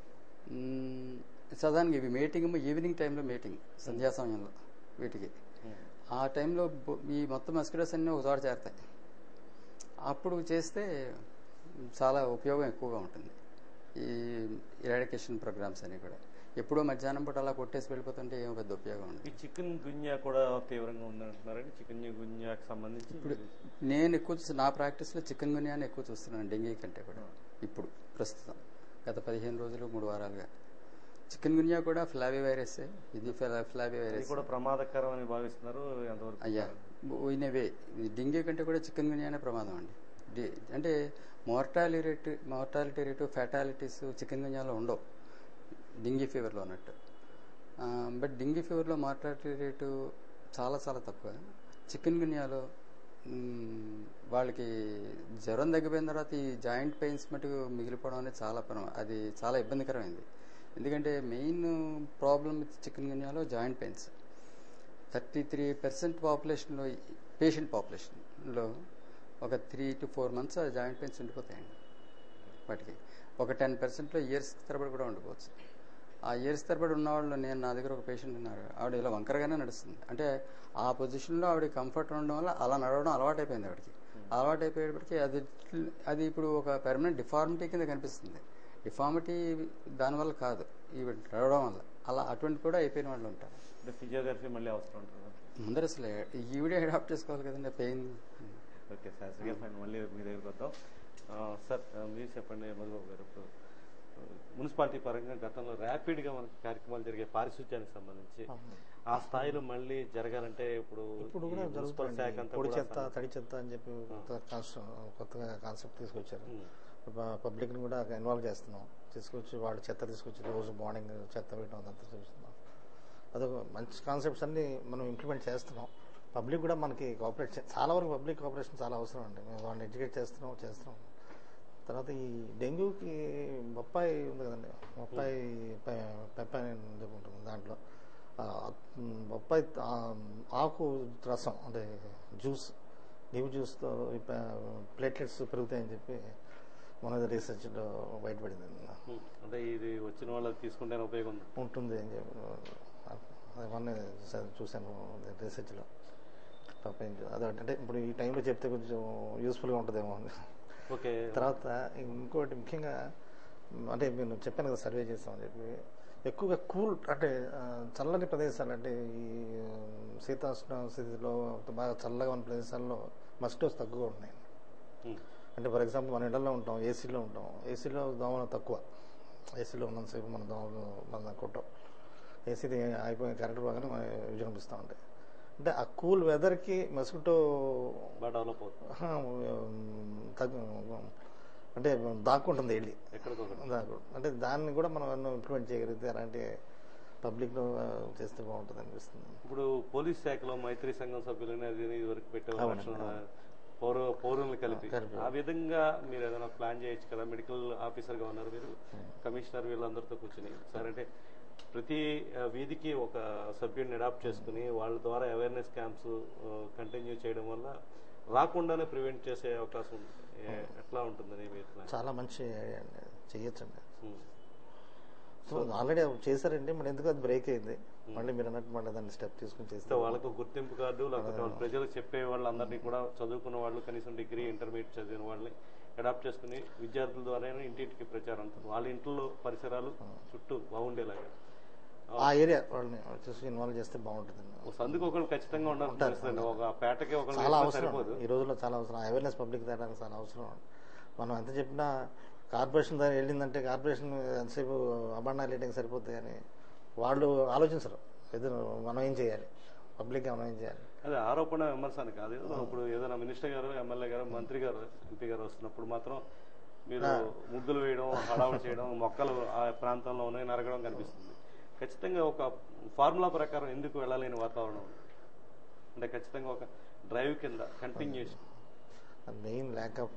మ్, సాధారణంగా ఇవి మీటింగ్ ఈవినింగ్ టైంలో మీటింగ్ సంధ్యా సమయంలో వీటికి ఆ టైంలో బొ- ఈ మొత్తం మస్కిటోస్ అన్నీ ఒక చోట చేరతాయి అప్పుడు చేస్తే చాలా ఉపయోగం ఎక్కువగా ఉంటుంది ఈ ఇరాడికేషన్ ప్రోగ్రామ్స్ అన్ని కూడా ఎప్పుడో మధ్యాహ్నం పూట అలా కొట్టేసి వెళ్ళిపోతుంటే ఏం పెద్ద ఉపయోగం ఉండదు ఈ చికెన్ గున్యా కూడా తీవ్రంగా ఉందంటున్నారండి చికెన్ గున్యాకి సంబంధించి ఇప్పుడు నేను ఎక్కువ చూసి నా ప్రాక్టీస్లో చికెన్ గున్యాని ఎక్కువ చూస్తున్నాను డెంగీ కంటే కూడా ఇప్పుడు ప్రస్తుతం గత పదిహేను రోజులు మూడు వారాలుగా చికెన్ గున్యా కూడా ఫ్లావీ వైరస్ ఇది ఫ్లా- ఫ్లావీ అది వైరస్ కూడా ప్రమాదకరం అని భావిస్తున్నారు ఎంతవరకు అయ్యా ఇన్ వే ఈ డెంగీ కంటే కూడా చికెన్ గున్యానే ప్రమాదం అండి డి- అంటే mortality rate mortality rate fatalities చికెన్ గున్యాలో ఉండవు డెంగీ ఫీవర్లో ఉన్నట్టు ఆ, బట్ డెంగీ ఫీవర్లో మార్టాలిటీ రేటు చాలా చాలా తక్కువ చికెన్ గున్యాలో మ్, వాళ్ళకి జ్వరం తగ్గిపోయిన తర్వాత ఈ జాయింట్ పెయిన్స్ మటుకు మిగిలిపోవడం అనేది చాలా పరం అది చాలా ఇబ్బందికరమైంది ఎందుకంటే మెయిన్ ప్రాబ్లం విత్ చికెన్ గున్యాలో joint pains thirty three percent పాపులేషన్లో పేషెంట్ పాపులేషన్లో ఒక త్రీ టు ఫోర్ మంత్స్ ఆ జాయింట్ పెయిన్స్ ఉండిపోతాయండి వాటికి ఒక టెన్ పర్సెంట్లో ఇయర్స్ తరబడి కూడా ఉండిపోవచ్చు ఆ ఇయర్స్ తరబడి ఉన్న వాళ్ళు నేను నా దగ్గర ఒక పేషెంట్ ఉన్నారు ఆవిడ ఇలా వంకరగానే నడుస్తుంది అంటే ఆ పొజిషన్లో ఆవిడ కంఫర్ట్ ఉండడం వల్ల అలా నడవడం అలవాటైపోయింది ఆవిడకి అలవాటైపోయేటప్పటికి అది అది ఇప్పుడు ఒక పెర్మనెంట్ డిఫార్మిటీ కింద కనిపిస్తుంది డిఫార్మిటీ దానివల్ల కాదు ఇవి నడవడం వల్ల అలా అటువంటి కూడా అయిపోయిన వాళ్ళు ఉంటారు అంటే ఫిజియోథెరపీ మళ్ళీ అవసరం ఉంటుంది ముందర అసలు ఈవిడే అడాప్ట్ చేసుకోవాలి కదండి పెయిన్ ఓకే శాస్త్రి గారు ఫైన్ మళ్ళీ మీ దగ్గరికి వద్దాం ఆ, సార్ ఆ, మీరు చెప్పండి మధుబాబు గారు ఇప్పుడు ఆ, మున్సిపాలిటీ పరంగా గతంలో ర్యాపిడ్గా మనకి కార్యక్రమాలు జరిగే పారిశుధ్యానికి సంబంధించి ఆ స్థాయిలో మళ్ళీ జరగాలంటే ఇప్పుడు ఇప్పుడు కూడా ఈ మున్సిపల్ శాఖ జరుగుతుంది అంతా పొడి కూడా చెత్త తడి చెత్త అని చెప్పి కొత్త కాన్స్ట- కొత్తగా కాన్సెప్ట్ తీసుకొచ్చారు ఉమ్. పబ్లిక్ని కూడా ఇన్వాల్వ్ చేస్తున్నాం తీసుకొచ్చి వాళ్ళు చెత్త తీసుకొచ్చి రోజు మార్నింగ్ చెత్త వేయడం అదంతా చూస్తున్నాం అదొక మంచి కాన్సెప్ట్స్ అన్ని మనం ఇంప్లిమెంట్ చేస్తున్నాం పబ్లిక్ కూడా మనకి కోఆపరేట్ చే- చాలా వరకు పబ్లిక్ కోఆపరేషన్ చాలా అవసరం అండి మేము వాళ్ళని ఎడ్యుకేట్ చేస్తున్నాం చేస్తున్నాం తర్వాత ఈ డెంగ్యూకి బొప్పాయి ఉంది కదండి బొప్పాయి పె- పెప్పాయి అని చెప్పి ఉంటుంది దాంట్లో ఆ, ఉమ్, బొప్పాయి ఆ, ఆకు రసం అంటే జ్యూస్ లివ్ జ్యూస్తో ప్లేట్లెట్స్ పెరుగుతాయని చెప్పి మన రీసెర్చ్లో బయటపడింది ఉమ్. అంటే ఇది వచ్చిన వాళ్ళకి తీసుకుంటేనే ఉపయోగం ఉంది ఉంటుంది అని చెప్పి అది మొన్న చూశాను రీసెర్చ్లో పాప ఏం చే- అదొకటి అంటే ఇప్పుడు ఈ టైంలో చెప్తే కొంచెం యూస్ఫుల్గా ఉంటుందేమో అని ఓకే తర్వాత ఇంకోటి ముఖ్యంగా అంటే నేను చెప్పాను కదా సర్వే చేస్తామని చెప్పి ఎక్కువగా కూల్ అంటే ఆ, చల్లని ప్రదేశాలు అంటే ఈ శీతాష్ణ స్థితిలో బాగా చల్లగా ఉన్న ప్రదేశాల్లో మస్కిటోస్ తక్కువగా ఉన్నాయి ఉమ్. అంటే ఫర్ ఎగ్జాంపుల్ మన ఇళ్లలో ఉంటాం ఏసీలో ఉంటాం ఏసీలో దోమలు తక్కువ ఏసీలో ఉన్నంతసేపు మన దోమలు మన కొట్టం ఏసీ అయిపోయిన కరెంట్ బాగానే మన విజృంభిస్తూ ఉంటాయి అంటే ఆ కూల్ వెదర్కి మస్కిటో బాగా డెవలప్ అవుతుంది తగ్గు అంటే దాక్కుంటుంది వెళ్ళి ఎక్కడికొకటి దాకు అంటే దాన్ని కూడా మనం ఏమన్నా ఇంప్లిమెంట్ చేయగలిగితే అలాంటి పబ్లిక్లో చేస్తే బాగుంటుంది అనిపిస్తుంది ఇప్పుడు పోలీస్ శాఖలో మైత్రి సంఘం సభ్యులని అది ఇది వరకు పెట్టేవారు అవునండి, రక్షణ అవును. పౌర పౌరుల్ని కలిపి కలిపి. ఆ విధంగా మీరు ఏదైనా ప్లాన్ చేయొచ్చు కదా మెడికల్ ఆఫీసర్ గా ఉన్నారు మీరు కమిషనర్ వీళ్ళందరితో కూర్చుని సార్ అంటే ప్రతి ఆ, వీధికి ఒక సభ్యుడిని అడాప్ట్ చేసుకుని వాళ్ళ ద్వారా అవేర్నెస్ క్యాంప్స్ కంటిన్యూ చేయడం వల్ల రాకుండానే ప్రివెంట్ చేసే అవకాశం ఉంది ఏ- ఎట్లా ఉంటుందని మీరు plan? చాలా మంచి ఐడియా అండి చేయొచ్చండి ఉమ్. సో ఆల్రెడీ చేశారండి మరి ఎందుకు అది బ్రేక్ అయింది మళ్ళీ మీరు అన్నట్టు మళ్ళీ దాన్ని స్టెప్ తీసుకుని సో చేస్తే వాళ్ళకు గుర్తింపు కార్డు లేకపోతే వాళ్ళ ప్రజలకు చెప్పే వాళ్ళందరినీ కూడా చదువుకున్న వాళ్ళు కనీసం డిగ్రీ ఇంటర్మీడియట్ చదివిన వాళ్ళని అడాప్ట్ చేసుకుని విద్యార్థుల ద్వారానే ఇంటింటికి ప్రచారం వాళ్ళ ఇంట్లో పరిసరాలు చుట్టూ బాగుండేలాగా ఆ ఏరియా వాళ్ళని వచ్చేసి ఇన్వాల్వ్ చేస్తే బాగుంటుందండి ఒక సందుకు ఒకళ్ళు ఖచ్చితంగా ఉండాల్సిన పరిస్థితి అండి. ఒక పేటకి ఒకళ్ళు చాలా వేసినా అవసరం సరిపోదు ఈ రోజుల్లో చాలా అవసరం అవేర్నెస్ పబ్లిక్ తేడానికి చాలా అవసరం మనం ఎంత చెప్పినా కార్పొరేషన్ దగ్గర వెళ్ళిందంటే కార్పొరేషన్ ఎంతసేపు అబండా లేటింగ్ సరిపోతుంది కానీ వాళ్ళు ఆలోచించరు ఎదురు మనం ఏం చేయాలి పబ్లిక్ మనం ఏం చేయాలి అదే ఆరోపణ విమర్శ అని కాదు ఇప్పుడు ఏదైనా మినిస్టర్ గారు ఎమ్మెల్యే గారు మంత్రి గారు ఎంపీ గారు వస్తున్నప్పుడు మాత్రం మీరు ముగ్గులు వేయడం హడావుడి చేయడం మొక్కలు ఆ ప్రాంతంలో ఉన్నాయి నరగడం కనిపిస్తుంది ఖచ్చితంగా ఒక ఫార్ములా ప్రకారం ఎందుకు వెళ్ళలేని వాతావరణం ఉంది? అంటే ఖచ్చితంగా ఒక డ్రైవ్ కింద continuation main lack of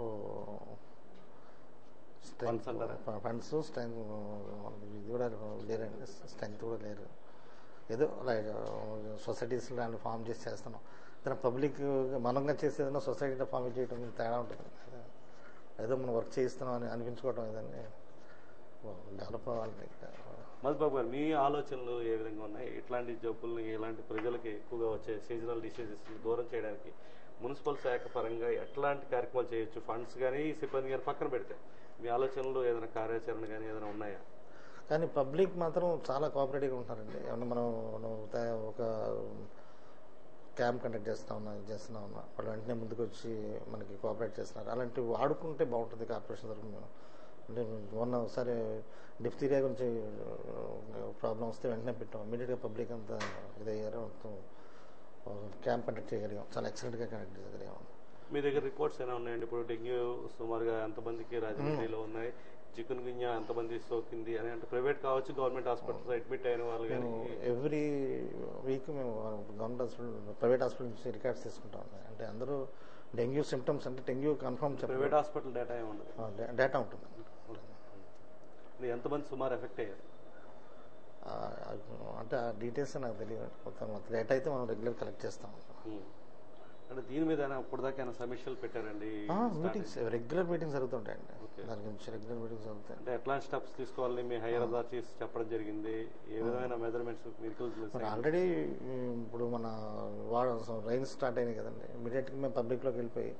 Funds అంటారా? ఫండ్స్ స్ట్రెంగ్ ఇది కూడా లేరండి స్ట్రెంగ్త్ కూడా లేరు ఏదో లైక్ సొసైటీస్ లాంటి ఫామ్ చేసి చేస్తున్నాం ఏదైనా పబ్లిక్ మనంగా చేసి ఏదైనా సొసైటీలో ఫామ్ చేయడం తేడా ఉంటుంది ఏదో మనం వర్క్ చేయిస్తున్నాం అని అనిపించుకోవడం ఏదన్నీ డెవలప్ అవ్వాలి మధుబాబు గారు మీ ఆలోచనలు ఏ విధంగా ఉన్నాయి ఇట్లాంటి జబ్బుల్ని ఇలాంటి ప్రజలకి ఎక్కువగా వచ్చే సీజనల్ డిసీజెస్ దూరం చేయడానికి మున్సిపల్ శాఖ పరంగా ఎట్లాంటి కార్యక్రమాలు చేయొచ్చు ఫండ్స్ కానీ సిబ్బంది కానీ పక్కన పెడితే మీ ఆలోచనలు ఏదైనా కార్యాచరణ కానీ ఏదైనా ఉన్నాయా కానీ పబ్లిక్ మాత్రం చాలా కోఆపరేటివ్గా ఉంటారండి ఏమన్నా మనం మనం త- ఒక క్యాంప్ కండక్ట్ చేస్తా ఉన్నా ఇది చేస్తున్నా ఉన్నా వాళ్ళు వెంటనే ముందుకు వచ్చి మనకి కోఆపరేట్ చేస్తున్నారు అలాంటివి వాడుకుంటే బాగుంటుంది కార్పొరేషన్ తరఫున అంటే మొన్న ఒకసారి డిఫ్తీరియా గురించి ప్రాబ్లం వస్తే వెంటనే పెట్టాం ఇమీడియట్గా పబ్లిక్ అంతా ఇదయ్యారు మొత్తం క్యాంప్ కండక్ట్ చేయగలిగాం చాలా ఎక్సలెంట్గా కండక్ట్ చేయగలిగాం మీ దగ్గర రిపోర్ట్స్ ఏమైనా ఉన్నాయండి ఇప్పుడు డెంగ్యూ సుమారుగా ఎంతమందికి రాజమండ్రిలో ఉన్నాయి చికెన్ గున్యా ఎంతమంది సోకింది అని అంటే ప్రైవేట్ కావచ్చు గవర్నమెంట్ హాస్పిటల్స్ అడ్మిట్ అయిన వాళ్ళు కానీ ఎవ్రీ వీక్ మేము గవర్నమెంట్ హాస్పిటల్ ప్రైవేట్ హాస్పిటల్ నుంచి రికార్డ్స్ తీసుకుంటాం అంటే అందరూ డెంగ్యూ సిమ్టమ్స్ అంటే dengue confirm private hospital data ఏమి ఉండదు డేటా ఉంటుంది ఇది ఎంతమంది సుమారు ఎఫెక్ట్ అయ్యారు ఆ, అంటే ఆ డీటెయిల్స్ నాకు తెలియదు మొత్తం డేటా అయితే మనం రెగ్యులర్ కలెక్ట్ చేస్తాం ఉమ్. అంటే దీని మీద ఏమైనా ఇప్పటిదాకా ఏమైనా సమీక్షలు పెట్టారండి మీటింగ్స్ రెగ్యులర్ మీటింగ్స్ జరుగుతుంటాయండి Okay. దాని గురించి రెగ్యులర్ మీటింగ్స్ జరుగుతాయి అంటే ఎట్లాంటి స్టెప్స్ తీసుకోవాలని మీ హైయర్ అథారిటీస్ చెప్పడం జరిగింది ఏ విధమైన మెజర్మెంట్స్ మెడికల్ మరి ఆల్రెడీ ఇప్పుడు మన వాడ రైన్ స్టార్ట్ అయినాయి కదండి ఇమీడియట్గా మేము పబ్లిక్లోకి వెళ్ళిపోయి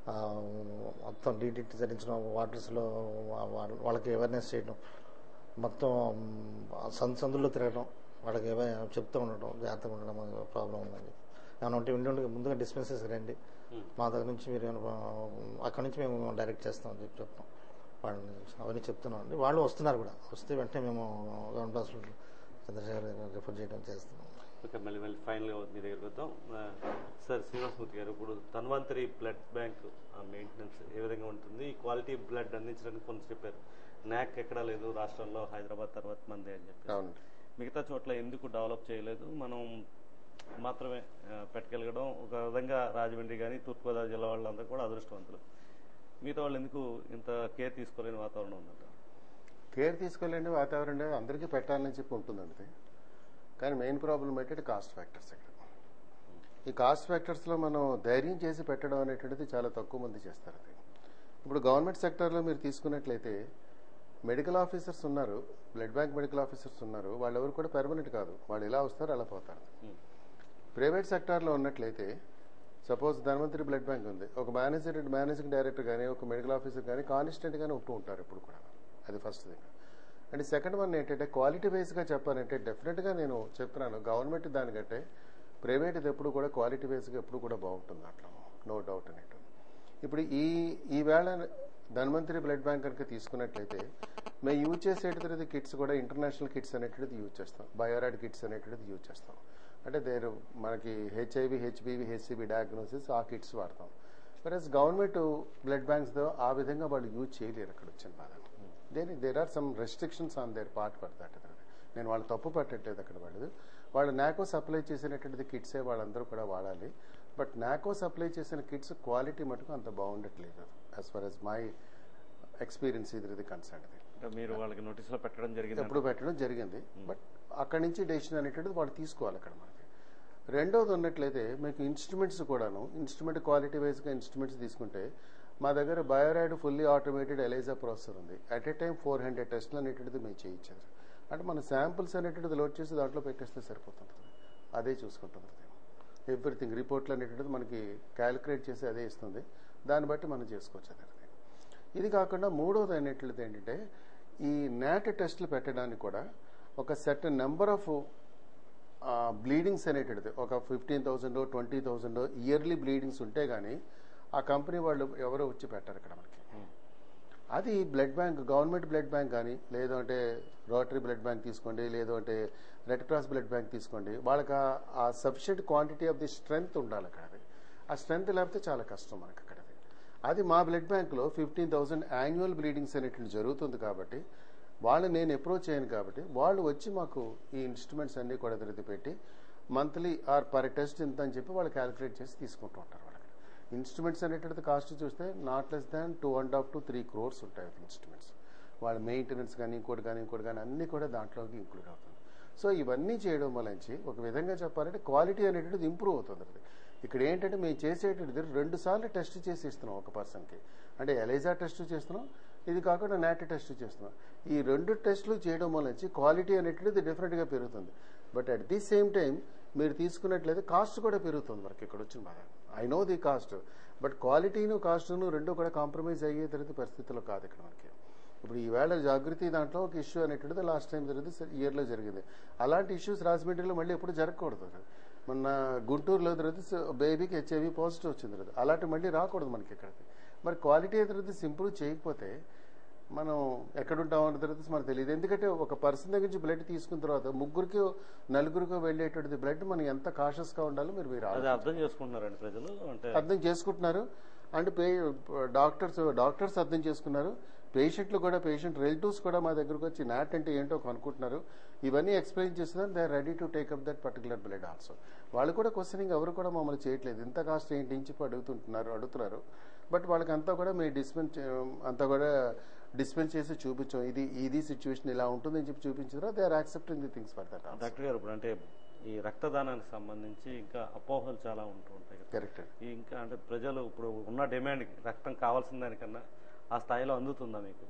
ఆ, మొత్తం డీటీటీ ధరించడం వాటర్స్లో వాళ్ళకి అవేర్నెస్ చేయడం మొత్తం ఆ సందు సందుల్లో తిరగడం వాళ్ళకి ఏవో చెప్తూ ఉండడం జాగ్రత్తగా ఉండడం ప్రాబ్లం ఉందని ఏమైనా ఉంటే ఉండి ఉండి ముందుగా డిస్పెన్సెస్ రండి మా దగ్గర నుంచి మీరు ఏమైనా, అక్కడి నుంచి మేము డైరెక్ట్ చేస్తామని చెప్పి చెప్తాం వాళ్ళని అవన్నీ చెప్తున్నాం అండి వాళ్ళు వస్తున్నారు కూడా వస్తే వెంటనే మేము గవర్నమెంట్ హాస్పిటల్ చంద్రశేఖర్ గారు రిఫర్ చేయడం చేస్తున్నాం ఓకే మళ్ళీ మళ్ళీ ఫైనల్గా మీ దగ్గరికి వద్దాం ఆ, సార్ శ్రీనివాసమూర్తి గారు ఇప్పుడు ధన్వంతరి బ్లడ్ బ్యాంక్ మెయింటెనెన్స్ ఏ విధంగా ఉంటుంది ఈ క్వాలిటీ బ్లడ్ అందించడానికి కొంచెం చెప్పారు నాక్ ఎక్కడా లేదు రాష్ట్రంలో హైదరాబాద్ తర్వాత మంది అని చెప్పి అవును మిగతా చోట్ల ఎందుకు డెవలప్ చేయలేదు మనం మాత్రమే ఆ, పెట్టగలగడం ఒక విధంగా రాజమండ్రి కానీ తూర్పుగోదావరి జిల్లా వాళ్ళందరూ కూడా అదృష్టవంతులు మిగతా వాళ్ళు ఎందుకు ఇంత కేర్ తీసుకోలేని వాతావరణం ఉందంట కేర్ తీసుకోలేండి వాతావరణం అందరికీ పెట్టాలని చెప్పి ఉంటుందండి కానీ మెయిన్ ప్రాబ్లం ఏంటంటే కాస్ట్ ఫ్యాక్టర్స్ ఇక్కడ ఈ కాస్ట్ ఫ్యాక్టర్స్లో మనం ధైర్యం చేసి పెట్టడం అనేటువంటిది చాలా తక్కువ మంది చేస్తారు అది ఇప్పుడు గవర్నమెంట్ సెక్టర్లో మీరు తీసుకున్నట్లయితే మెడికల్ ఆఫీసర్స్ ఉన్నారు బ్లడ్ బ్యాంక్ మెడికల్ ఆఫీసర్స్ ఉన్నారు వాళ్ళు ఎవరు కూడా పెర్మనెంట్ కాదు వాళ్ళు ఇలా వస్తారు అలా పోతారు ప్రైవేట్ సెక్టార్లో ఉన్నట్లయితే సపోజ్ ధన్వంతరి బ్లడ్ బ్యాంక్ ఉంది ఒక మేనేజర్ మేనేజింగ్ డైరెక్టర్ కానీ ఒక మెడికల్ ఆఫీసర్ కానీ కాన్స్టెంట్ గానే ఉంటూ ఉంటారు ఇప్పుడు కూడా అది first thing and second one ఏంటంటే క్వాలిటీ వైజ్గా చెప్పాలంటే డెఫినెట్గా నేను చెప్తున్నాను గవర్నమెంట్ దానికంటే ప్రైవేట్ ఎప్పుడు కూడా క్వాలిటీ వైజ్గా ఎప్పుడు కూడా బాగుంటుంది అట్లా నో డౌట్ అనేటువంటి ఇప్పుడు ఈ ఈ వేళ ధన్వంతరి బ్లడ్ బ్యాంక్ కనుక తీసుకున్నట్లయితే మేము యూజ్ చేసేటది కిట్స్ కూడా ఇంటర్నేషనల్ కిట్స్ అనేటువంటిది యూజ్ చేస్తాం బయోరాడ్ కిట్స్ అనేటువంటిది యూజ్ చేస్తాం అంటే దేరు మనకి హెచ్ఐవి హెచ్బివి హెచ్సిబి డయాగ్నోసిస్ ఆ కిట్స్ వాడతాం వెరస్ గవర్నమెంట్ బ్లడ్ బ్యాంక్స్తో ఆ విధంగా వాళ్ళు యూజ్ చేయలేరు అక్కడ వచ్చిన బాధ దేని there are some restrictions on their part పడతాట నేను వాళ్ళు తప్పు పట్టట్లేదు అక్కడ వాళ్ళు వాళ్ళు నాకో సప్లై చేసినటువంటిది కిట్సే వాళ్ళందరూ కూడా వాడాలి బట్ నాకో సప్లై చేసిన కిట్స్ క్వాలిటీ మటుకు అంత బాగుండట్లేదు as far as my experience ఇది ఇది కన్సర్న్ అంటే మీరు వాళ్ళకి నోటీసులో పెట్టడం జరిగింది ఎప్పుడు పెట్టడం జరిగింది బట్ అక్కడి నుంచి డెసిషన్ అనేటువంటిది వాళ్ళు తీసుకోవాలి అక్కడ మనకి రెండోది ఉన్నట్లయితే మీకు ఇన్స్ట్రుమెంట్స్ కూడాను ఇన్స్ట్రుమెంట్ క్వాలిటీ వైజ్గా ఇన్స్ట్రుమెంట్స్ తీసుకుంటే మా దగ్గర Bio-Rad fully automated ELISA processor ఉంది at a time four hundred టెస్ట్లు అనేటువంటిది మేము చేయించారు అంటే మన శాంపుల్స్ అనేటువంటిది లోడ్ చేసి దాంట్లో పెట్టేస్తే సరిపోతుంటుంది అదే చూసుకుంటుంది ఎవ్రీథింగ్ రిపోర్ట్లు అనేటువంటిది మనకి క్యాలిక్యులేట్ చేసి అదే ఇస్తుంది దాన్ని బట్టి మనం చేసుకోవచ్చు అనేది ఇది కాకుండా మూడోది అనేటువంటిది ఏంటంటే ఈ నాట్ టెస్టులు పెట్టడానికి కూడా ఒక సెట్ నెంబర్ ఆఫ్ బ్లీడింగ్స్ అనేటువంటిది ఒక fifteen thousand twenty thousand yearly bleedings ఉంటే కానీ ఆ కంపెనీ వాళ్ళు ఎవరో వచ్చి పెట్టారు ఇక్కడ మనకి అది blood bank government blood bank కానీ లేదు అంటే రోటరీ బ్లడ్ బ్యాంక్ తీసుకోండి లేదు అంటే రెడ్ క్రాస్ బ్లడ్ బ్యాంక్ తీసుకోండి వాళ్ళకి ఆ- ఆ sufficient quantity of the strength ఉండాలి అక్కడ అది ఆ స్ట్రెంగ్త్ లేకపోతే చాలా కష్టం మనకి అక్కడ అది. అది మా బ్లడ్ బ్యాంక్లో ఫిఫ్టీన్ థౌసండ్ యాన్యువల్ బ్లీడింగ్స్ అనేటువంటి జరుగుతుంది కాబట్టి వాళ్ళు నేను అప్రోచ్ అయ్యాను కాబట్టి వాళ్ళు వచ్చి మాకు ఈ ఇన్స్ట్రుమెంట్స్ అన్నీ కూడా తిరిగి పెట్టి మంత్లీ ఆర్ పర్ టెస్ట్ ఇంత అని చెప్పి వాళ్ళు క్యాలిక్యులేట్ చేసి తీసుకుంటూ ఉంటారు వాళ్ళకి ఇన్స్ట్రుమెంట్స్ అనేటువంటిది కాస్ట్ చూస్తే not less than two and half to three crores ఉంటాయి ఇన్స్ట్రుమెంట్స్ వాళ్ళ మెయింటెనెన్స్ కానీ ఇంకోటి కానీ ఇంకోటి కానీ అన్నీ కూడా దాంట్లోకి ఇంక్లూడ్ అవుతుంది సో ఇవన్నీ చేయడం వల్లంచి ఒక విధంగా చెప్పాలంటే క్వాలిటీ అనేటువంటిది ఇంప్రూవ్ అవుతుంది అది ఇక్కడ ఏంటంటే మేము చేసేటువంటిది రెండు సార్లు టెస్ట్ చేసి ఇస్తున్నాం ఒక పర్సన్కి అంటే ఎలైజా టెస్ట్ చేస్తున్నాం ఇది కాకుండా నాట్ టెస్ట్ చేస్తున్నాం ఈ రెండు టెస్టులు చేయడం వల్ల క్వాలిటీ అనేటువంటిది డిఫరెంట్గా పెరుగుతుంది but at the same time మీరు తీసుకున్నట్లయితే కాస్ట్ కూడా పెరుగుతుంది మనకి ఇక్కడ వచ్చిన బాధ I know the cost but క్వాలిటీను కాస్ట్ను రెండు కూడా కాంప్రమైజ్ అయ్యే తరగతి పరిస్థితుల్లో కాదు ఇక్కడ మనకి ఇప్పుడు ఈవేళ జాగృతి దాంట్లో ఒక ఇష్యూ అనేటువంటిది లాస్ట్ టైం జరిగింది ఇయర్లో జరిగింది అలాంటి ఇష్యూస్ రాజమండ్రిలో మళ్ళీ ఎప్పుడు జరగకూడదు మొన్న గుంటూరులో తర్వాత బేబీకి హెచ్ఐవి పాజిటివ్ వచ్చింది తర్వాత అలాంటి మళ్ళీ రాకూడదు మనకి ఇక్కడికి మరి క్వాలిటీ తర్వాత ఇంప్రూవ్ చేయకపోతే మనం ఎక్కడుంటాం అన్న తర్వాత మనకు తెలియదు ఎందుకంటే ఒక పర్సన్ దగ్గర నుంచి బ్లడ్ తీసుకున్న తర్వాత ముగ్గురికి నలుగురికి వెళ్ళేటువంటి బ్లడ్ మనం ఎంత కాషస్గా ఉండాలో మీరు మీరు అది ఆలోచించాలి. అర్థం చేసుకుంటున్నారండి ప్రజలు అంటే అర్థం చేసుకుంటున్నారు అండ్ పే డాక్టర్స్ డాక్టర్స్ అర్థం చేసుకున్నారు పేషెంట్లు కూడా పేషెంట్ రిలేటివ్స్ కూడా మా దగ్గరకు వచ్చి నాట్ అంటే ఏంటో కనుక్కుంటున్నారు ఇవన్నీ ఎక్స్ప్లెయిన్ చేస్తున్నారు they are ready to take up that particular blood also వాళ్ళు కూడా క్వశ్చనింగ్ ఎవరు కూడా మమ్మల్ని చేయట్లేదు ఇంత కాస్ట్ ఏంటి ఇంచి అడుగుతుంటున్నారు అడుగుతున్నారు బట్ వాళ్ళకి అంతా కూడా మేము డిస్పెన్స్ అంతా కూడా డిస్పెన్స్ చేసి చూపించాం ఇది ఇది సిచ్యువేషన్ ఇలా ఉంటుందని చెప్పి చూపించిన తర్వాత they are accepting the things for that doctor గారు ఇప్పుడు అంటే ఈ రక్తదానానికి సంబంధించి ఇంకా అపోహలు చాలా ఉంటూ ఉంటాయి కదా కరెక్ట్ ఈ ఇంకా అంటే ప్రజలు ఇప్పుడు ఉన్న డిమాండ్ రక్తం కావాల్సిన దానికన్నా ఆ స్థాయిలో అందుతుందా మీకు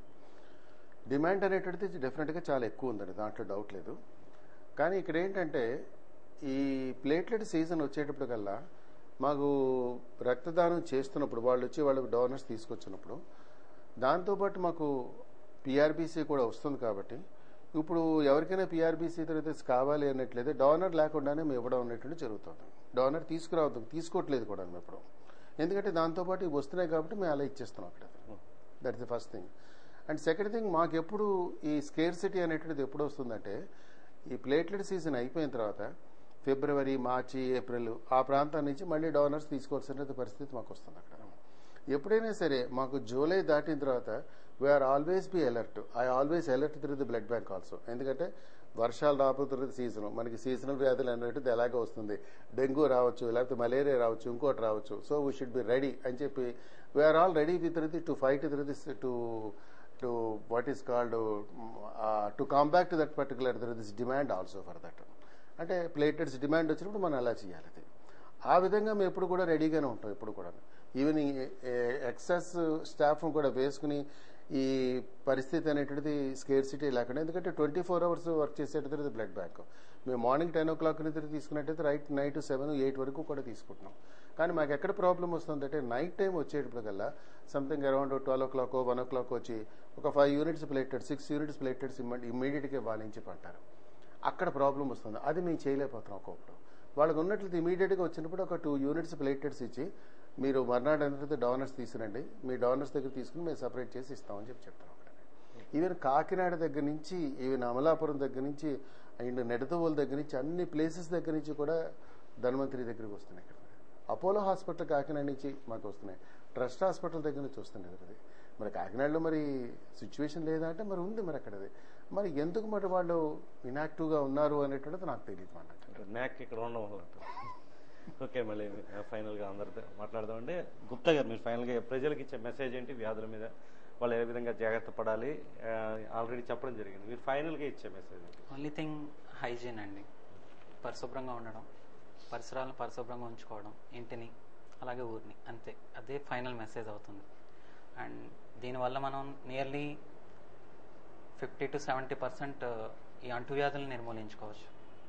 డిమాండ్ అనేటువంటిది డెఫినెట్గా చాలా ఎక్కువ ఉందండి దాంట్లో డౌట్ లేదు కానీ ఇక్కడ ఏంటంటే ఈ ప్లేట్లెట్ సీజన్ వచ్చేటప్పటికల్లా మాకు రక్తదానం చేస్తున్నప్పుడు వాళ్ళు వచ్చి వాళ్ళకి డోనర్స్ తీసుకొచ్చినప్పుడు దాంతోపాటు మాకు పిఆర్బీసీ కూడా వస్తుంది కాబట్టి ఇప్పుడు ఎవరికైనా పిఆర్బీసీ తర్వాత కావాలి అన్నట్లయితే డోనర్ లేకుండానే మేము ఇవ్వడం అనేటువంటి జరుగుతుంది డోనర్ తీసుకురావద్దు తీసుకోవట్లేదు కూడా మేము ఇప్పుడు ఎందుకంటే దాంతోపాటు ఇవి వస్తున్నాయి కాబట్టి మేము అలా ఇచ్చేస్తున్నాం అక్కడ that the first thing and second thing మాకు ఎప్పుడు ఈ స్కేర్ సిటీ అనేటువంటిది ఎప్పుడు వస్తుందంటే ఈ ప్లేట్లెట్ సీజన్ అయిపోయిన తర్వాత ఫిబ్రవరి మార్చి ఏప్రిల్ ఆ ప్రాంతం నుంచి మళ్ళీ డోనర్స్ తీసుకోవాల్సిన పరిస్థితి మాకు వస్తుంది అక్కడ ఎప్పుడైనా సరే మాకు జూలై దాటిన తర్వాత we are always be alert I always alert through the blood bank also ఎందుకంటే వర్షాలు రాబోతున్నది సీజన్ మనకి సీజనల్ వ్యాధులు అనేటిది ఎలాగో వస్తుంది డెంగ్యూ రావచ్చు లేకపోతే మలేరియా రావచ్చు ఇంకోటి రావచ్చు so we should be ready అని చెప్పి we are all ready with the to fight with this to to what is called to combat that particular this demand also for that అంటే ప్లేటెడ్స్ డిమాండ్ వచ్చినప్పుడు మనం అలా చేయాలి అది ఆ విధంగా మేము ఎప్పుడు కూడా రెడీగానే ఉంటాం ఎప్పుడు కూడా ఈవెన్ ఎక్సెస్ స్టాఫ్ కూడా వేసుకుని ఈ పరిస్థితి అనేటువంటిది స్కేర్ సిటీ లేకుండా ఎందుకంటే ట్వంటీ ఫోర్ అవర్స్ వర్క్ చేసేటది బ్లడ్ బ్యాంక్ మేము మార్నింగ్ టెన్ ఓ క్లాక్ నుంచి తీసుకున్నట్టయితే రైట్ నైట్ సెవెన్ ఎయిట్ వరకు కూడా తీసుకుంటున్నాం కానీ మాకు ఎక్కడ ప్రాబ్లం వస్తుందంటే నైట్ టైం వచ్చేటప్పటికల్లా something around twelve o'clock one o'clock వచ్చి ఒక five units platelet six units platelets ఇమ్మీడియట్గా వాళ్ళించి పంటారు అక్కడ ప్రాబ్లం వస్తుంది అది మేము చేయలేకపోతున్నాం ఒక్కొక్కడు వాళ్ళకి ఉన్నట్లయితే ఇమీడియట్గా వచ్చినప్పుడు ఒక టూ యూనిట్స్ ప్లేటెడ్స్ ఇచ్చి మీరు మర్నాడు అనేది డోనర్స్ తీసుకురండి మీ డోనర్స్ దగ్గర తీసుకుని మేము సపరేట్ చేసి ఇస్తామని చెప్పి చెప్తాం అక్కడ ఈవెన్ కాకినాడ దగ్గర నుంచి ఈవెన్ అమలాపురం దగ్గర నుంచి అండ్ నెడతవోలు దగ్గర నుంచి అన్ని ప్లేసెస్ దగ్గర నుంచి కూడా ధన్వంతరి దగ్గరికి వస్తున్నాయి ఇక్కడ అపోలో హాస్పిటల్ కాకినాడ నుంచి మాకు వస్తున్నాయి ట్రస్ట్ హాస్పిటల్ దగ్గర నుంచి వస్తున్నాయి అది మరి కాకినాడలో మరి సిచ్యువేషన్ లేదా అంటే మరి ఉంది మరి అక్కడది మరి ఎందుకు మరి వాళ్ళు ఇనాక్టివ్గా ఉన్నారు అనేటువంటిది నాకు తెలియదు అన్నట్టు న్యాక్ ఇక్కడ ఉండడం వల్ల ఓకే మళ్ళీ ఫైనల్గా అందరితో మాట్లాడదామండి గుప్తా గారు మీరు ఫైనల్గా ప్రజలకు ఇచ్చే మెసేజ్ ఏంటి వ్యాధుల మీద వాళ్ళు ఏ విధంగా జాగ్రత్త పడాలి ఆల్రెడీ చెప్పడం జరిగింది మీరు ఫైనల్గా ఇచ్చే మెసేజ్ ఏంటి ఓన్లీ థింగ్ హైజీన్ అండి పరిశుభ్రంగా ఉండడం పరిసరాలను పరిశుభ్రంగా ఉంచుకోవడం ఇంటిని అలాగే ఊరిని అంతే అదే ఫైనల్ మెసేజ్ అవుతుంది అండ్ దీనివల్ల మనం nearly fifty to seventy percent ఈ అంటువ్యాధులను నిర్మూలించుకోవచ్చు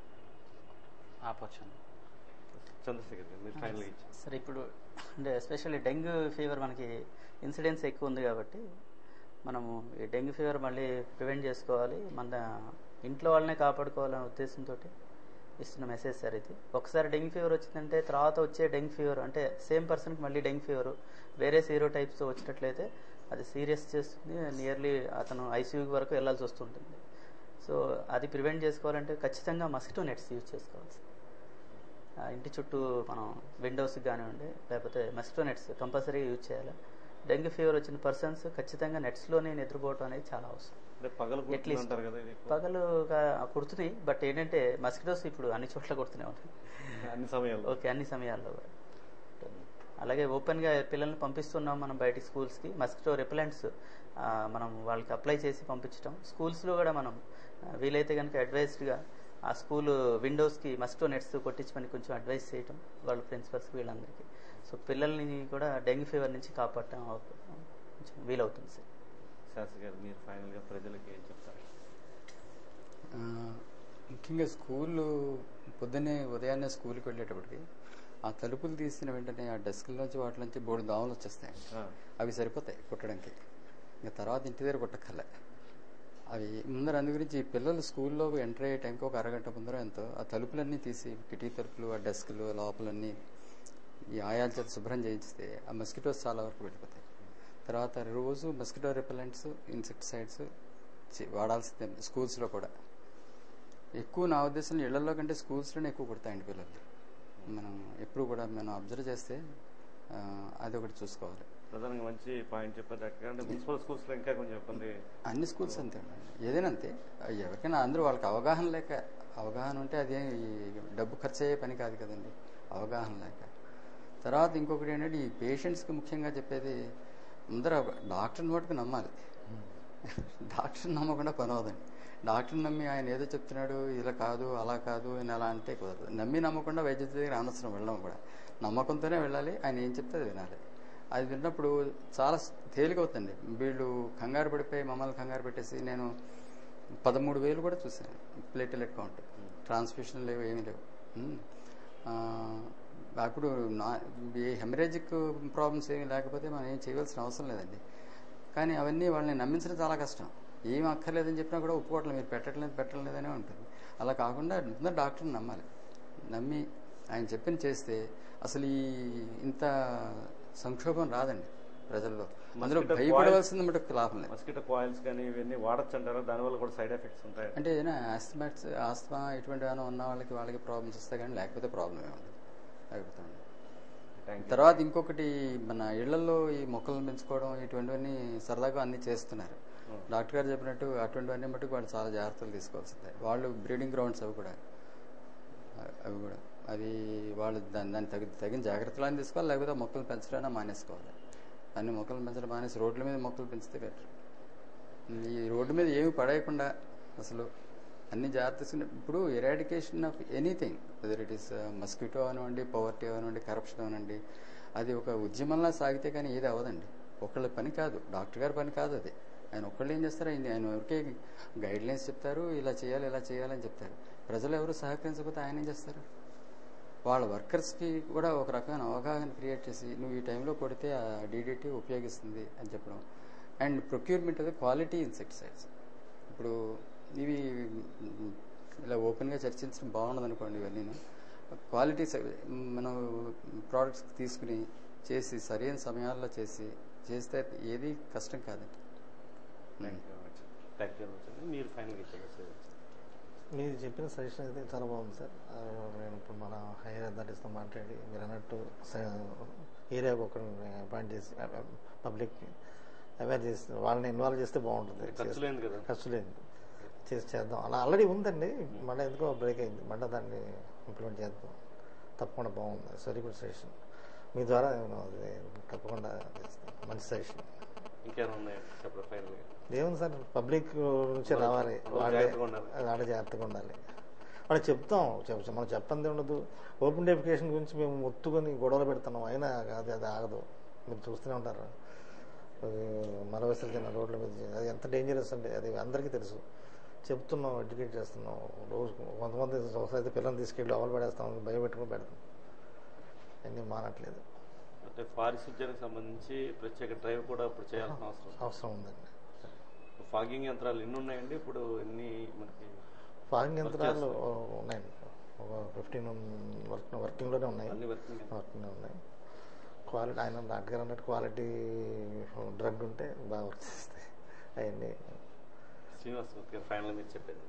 ఆపొచ్చు చంద్రశేఖర్ గారు మీరు ఫైనల్గా ఇచ్చే సరే ఇప్పుడు అంటే ఎస్పెషల్లీ డెంగ్యూ ఫీవర్ మనకి ఇన్సిడెన్స్ ఎక్కువ ఉంది కాబట్టి మనము ఈ డెంగ్యూ ఫీవర్ మళ్ళీ ప్రివెంట్ చేసుకోవాలి మన ఇంట్లో వాళ్ళనే కాపాడుకోవాలనే ఉద్దేశంతో ఇస్తున్న మెసేజ్ సార్ ఇది ఒకసారి డెంగ్యూ ఫీవర్ వచ్చిందంటే తర్వాత వచ్చే డెంగ్యూ ఫీవర్ అంటే సేమ్ పర్సన్కి మళ్ళీ డెంగ్యూ ఫీవర్ వేరే సీరో టైప్స్తో వచ్చినట్లయితే అది సీరియస్ చేస్తుంది నియర్లీ అతను ఐసీయూ వరకు వెళ్ళాల్సి వస్తుంటుంది సో అది ప్రివెంట్ చేసుకోవాలంటే ఖచ్చితంగా మస్కిటో నెట్స్ యూజ్ చేసుకోవాలి సార్ ఆ ఇంటి చుట్టూ మనం విండోస్కి కానివ్వండి లేకపోతే మస్కిటో నెట్స్ కంపల్సరీగా యూజ్ చేయాలి డెంగ్యూ ఫీవర్ వచ్చిన పర్సన్స్ ఖచ్చితంగా నెట్స్లోనే నిద్రపోవటం అనేది చాలా అవసరం అంటే పగలు At least. కుడుతుంటారు కదా ఇది ఎక్కువ. పగలు గా- కుడుతున్నాయి బట్ ఏంటంటే మస్కిటోస్ ఇప్పుడు అన్ని చోట్ల కుడుతూనే ఉంటాయి అన్ని సమయాల్లో ఓకే అన్ని సమయాల్లో కూడా. అలాగే ఓపెన్గా పిల్లల్ని పంపిస్తున్నాం మనం బయట స్కూల్స్కి మస్కిటో రిపెలెంట్స్ మనం వాళ్ళకి అప్లై చేసి పంపించడం స్కూల్స్లో కూడా మనం ఆ, వీలైతే కనుక అడ్వైస్డ్గా ఆ స్కూల్ విండోస్కి మస్కిటో నెట్స్ కొట్టించమని కొంచెం అడ్వైస్ చేయటం వాళ్ళ ప్రిన్సిపల్స్కి వీళ్ళందరికీ సో పిల్లల్ని కూడా డెంగ్యూ ఫీవర్ నుంచి కాపాడటం అవ- కొంచెం వీలవుతుంది సార్ శాస్త్రి గారు మీరు ఫైనల్గా ప్రజలకు ఏం చెప్తారు ఆ, ముఖ్యంగా స్కూళ్ళు పొద్దున్నే ఉదయాన్నే స్కూల్కి వెళ్ళేటప్పటికి ఆ తలుపులు తీసిన వెంటనే ఆ డెస్క్ల నుంచి వాటి నుంచి బోర్డు దోమలు వచ్చేస్తాయి ఆ, అవి సరిపోతాయి కుట్టడానికి ఇంకా తర్వాత ఇంటి దగ్గర కుట్టక్కర్లే అవి ముందర అందు గురించి ఈ పిల్లలు స్కూల్లో ఎంటర్ అయ్యే టైంకి ఒక అరగంట ముందర ఎంతో ఆ తలుపులన్నీ తీసి కిటికీ తలుపులు ఆ డెస్క్లు లోపలన్నీ ఈ ఆయాల చేత శుభ్రం చేయిస్తే ఆ మస్కిటోస్ చాలా వరకు వెళ్ళిపోతాయి తర్వాత రోజు మస్కిటో రిపెలెంట్స్ ఇన్సెక్టిసైడ్స్ వాడాల్సిందే స్కూల్స్లో కూడా ఎక్కువ నా ఉద్దేశంలో ఇళ్లలో కంటే స్కూల్స్లోనే ఎక్కువ కుడతాయండి పిల్లలు మనం ఎప్పుడు కూడా మనం అబ్జర్వ్ చేస్తే ఆ, అది ఒకటి చూసుకోవాలి ప్రధానంగా మంచి పాయింట్ చెప్పారు డాక్టర్ గారు అంటే మున్సిపల్ స్కూల్స్లో ఇంకా కొంచెం ఇబ్బంది అన్ని స్కూల్స్ అంతే అండి ఏదైనా అంతే ఎవరికైనా అందరూ వాళ్ళకి అవగాహన లేక అవగాహన ఉంటే అది ఈ డబ్బు ఖర్చు అయ్యే పని కాదు కదండి అవగాహన లేక తర్వాత ఇంకొకటి ఏంటంటే ఈ పేషెంట్స్కి ముఖ్యంగా చెప్పేది అందరూ డాక్టర్ని మటుకు నమ్మాలి డాక్టర్ నమ్మకుండా పని అవదండి డాక్టర్ నమ్మి ఆయన ఏదో చెప్తున్నాడు ఇలా కాదు అలా కాదు అని అలా అంటే కుదరదు నమ్మి నమ్మకుండా వైద్యుడి దగ్గర అనవసరం వెళ్ళడం కూడా నమ్మకంతోనే వెళ్ళాలి ఆయన ఏం చెప్తే అది వినాలి అది విన్నప్పుడు చాలా తేలికవుతుంది వీళ్ళు కంగారు పడిపోయి మమ్మల్ని కంగారు పెట్టేసి నేను పదమూడు వేలు కూడా చూశాను ప్లేటెలెట్ కౌంట్ ట్రాన్స్మిషన్ లేవు ఏమీ లేవు ఉమ్. ఆ, అప్పుడు నా ఈ హెమరేజిక్ ప్రాబ్లమ్స్ ఏమీ లేకపోతే మనం ఏం చేయవలసిన అవసరం లేదండి కానీ అవన్నీ వాళ్ళని నమ్మించడం చాలా కష్టం ఏం అక్కర్లేదని చెప్పినా కూడా ఒప్పుకోవట్లేదు మీరు పెట్టట్లేదు పెట్టలేదనే ఉంటుంది అలా కాకుండా ముందు డాక్టర్ని నమ్మాలి నమ్మి ఆయన చెప్పిన చేస్తే అసలు ఈ ఇంత సంక్షోభం రాదండి ప్రజల్లో అందులో Mosquito భయపడవలసింది మటుకు లాభం లేదు మస్కిటో కాయిల్స్ కానీ ఇవన్నీ వాడచ్చు అంటారా దానివల్ల కూడా సైడ్ ఎఫెక్ట్స్ ఉంటాయి అంటే ఏదైనా ఆస్తమాట్స్ ఆస్తమా ఇటువంటి ఏమైనా ఉన్న వాళ్ళకి వాళ్ళకి ప్రాబ్లమ్స్ వస్తాయి కానీ లేకపోతే ప్రాబ్లం ఏముండదు లేకపోతే ఉండదు. థ్యాంక్ యూ తర్వాత ఇంకొకటి మన ఇళ్లలో ఈ మొక్కలను పెంచుకోవడం ఇటువంటివన్నీ సరదాగా అన్ని చేస్తున్నారు డాక్టర్ గారు చెప్పినట్టు అటువంటివన్నీ మటుకు వాళ్ళు చాలా జాగ్రత్తలు తీసుకోవాల్సిందే వాళ్ళు బ్రీడింగ్ గ్రౌండ్స్ అవి కూడా అ- అవి కూడా అవి వాళ్ళు దాని దాన్ని తగి తగిన జాగ్రత్తలు అని తీసుకోవాలి లేకపోతే మొక్కలు పెంచడం మానేసుకోవాలి అన్ని మొక్కలు పెంచడం మానేసి రోడ్ల మీద మొక్కలు పెంచితే బెటర్ ఈ రోడ్డు మీద ఏమి పడేయకుండా అసలు అన్ని జాగ్రత్త తీసుకుని ఇప్పుడు eradication of anything whether it is mosquito అవనివ్వండి పవర్టీ అవనివ్వండి కరప్షన్ అవనండి అది ఒక ఉద్యమంలా సాగితే కానీ ఏది అవ్వదండి ఒకళ్ళ పని కాదు డాక్టర్ గారి పని కాదు అది ఆయన ఒక్కళ్ళు ఏం చేస్తారు ఆయన ఆయన ఎవరికే గైడ్ లైన్స్ చెప్తారు ఇలా చేయాలి ఇలా చేయాలని చెప్తారు ప్రజలు ఎవరు సహకరించకపోతే ఆయన ఏం చేస్తారు వాళ్ళ వర్కర్స్కి కూడా ఒక రకమైన అవగాహన క్రియేట్ చేసి నువ్వు ఈ టైంలో కొడితే ఆ డీడీటీ ఉపయోగిస్తుంది అని చెప్పడం అండ్ ప్రొక్యూర్మెంట్ అది క్వాలిటీ ఇన్సెక్టిసైడ్స్ ఇప్పుడు ఇవి మ్, ఇలా ఓపెన్గా చర్చించడం బాగుండదు అనుకోండి ఇవన్నీ క్వాలిటీ మనం ప్రోడక్ట్స్ తీసుకుని చేసి సరైన సమయాల్లో చేసి చేస్తే ఏది కష్టం కాదండి థ్యాంక్ యూ థ్యాంక్ యూ మీరు ఫైనల్ ఇచ్చారు మీరు చెప్పిన సజెషన్ అయితే చాలా బాగుంది సార్ ఆ, నేను ఇప్పుడు మన హైయర్ అథారిటీస్తో మాట్లాడి మీరు అన్నట్టు ఏరియాకు ఒకరిని అపాయింట్ చేసి పబ్లిక్ అవేర్ చేసి వాళ్ళని ఇన్వాల్వ్ చేస్తే బాగుంటుంది ఖర్చు లేదు కదా ఖర్చు లేదు చేసి చేద్దాం అలా ఆల్రెడీ ఉందండి మళ్ళీ ఎందుకో బ్రేక్ అయింది మళ్ళీ దాన్ని ఇంప్లిమెంట్ చేద్దాం తప్పకుండా బాగుంది వెరీ గుడ్ సజెషన్ మీ ద్వారా నేను అది తప్పకుండా చేస్తాను మంచి సజెషన్ ఇంకేమైనా ఉన్నాయి చెప్పండి ఫైనల్గా ఏముంది సార్ పబ్లిక్ నుంచి రావాలి వాళ్ళు వాళ్ళే జాగ్రత్తగా ఉండాలి. వాళ్ళే జాగ్రత్తగా ఉండాలి వాళ్ళు చెప్తాం చెప్ మనం చెప్పంది ఉండదు ఓపెన్ డెఫికేషన్ గురించి మేము మొత్తుకొని గొడవలు పెడుతున్నాం అయినా అది అది ఆగదు మీరు చూస్తూనే ఉంటారు అది మల విసర్జన రోడ్ల మీద చే- అది ఎంత డేంజరస్ అంటే అది అందరికీ తెలుసు చెప్తున్నాం ఎడ్యుకేట్ చేస్తున్నాం రోజు కొంతమంది అయితే పిల్లల్ని తీసుకెళ్ళి అవలు పడేస్తాం భయం పెట్టుకుని పెడతాం అన్నీ మానట్లేదు అంటే పారిశుద్ధ్యానికి సంబంధించి ప్రత్యేక డ్రైవ్ కూడా ఇప్పుడు చేయాల్సిన అవసరం అవసరం ఉందండి ఫాగింగ్ యంత్రాలు ఎన్ని ఉన్నాయండి ఇప్పుడు ఎన్ని మనకి ఫాగింగ్ యంత్రాలు ఉన్నాయండి ఒక ఫిఫ్టీన్ వర్క్ వర్కింగ్లోనే ఉన్నాయి అన్ని వర్కింగ్ వర్కింగ్ ఉన్నాయి క్వాలిటీ ఆయన డాక్టర్ గారు అన్నట్టు క్వాలిటీ డ్రగ్ ఉంటే బాగా వర్క్ చేస్తాయి అవన్నీ శ్రీనివాస్ ఓకే ఫైనల్ మీరు చెప్పేది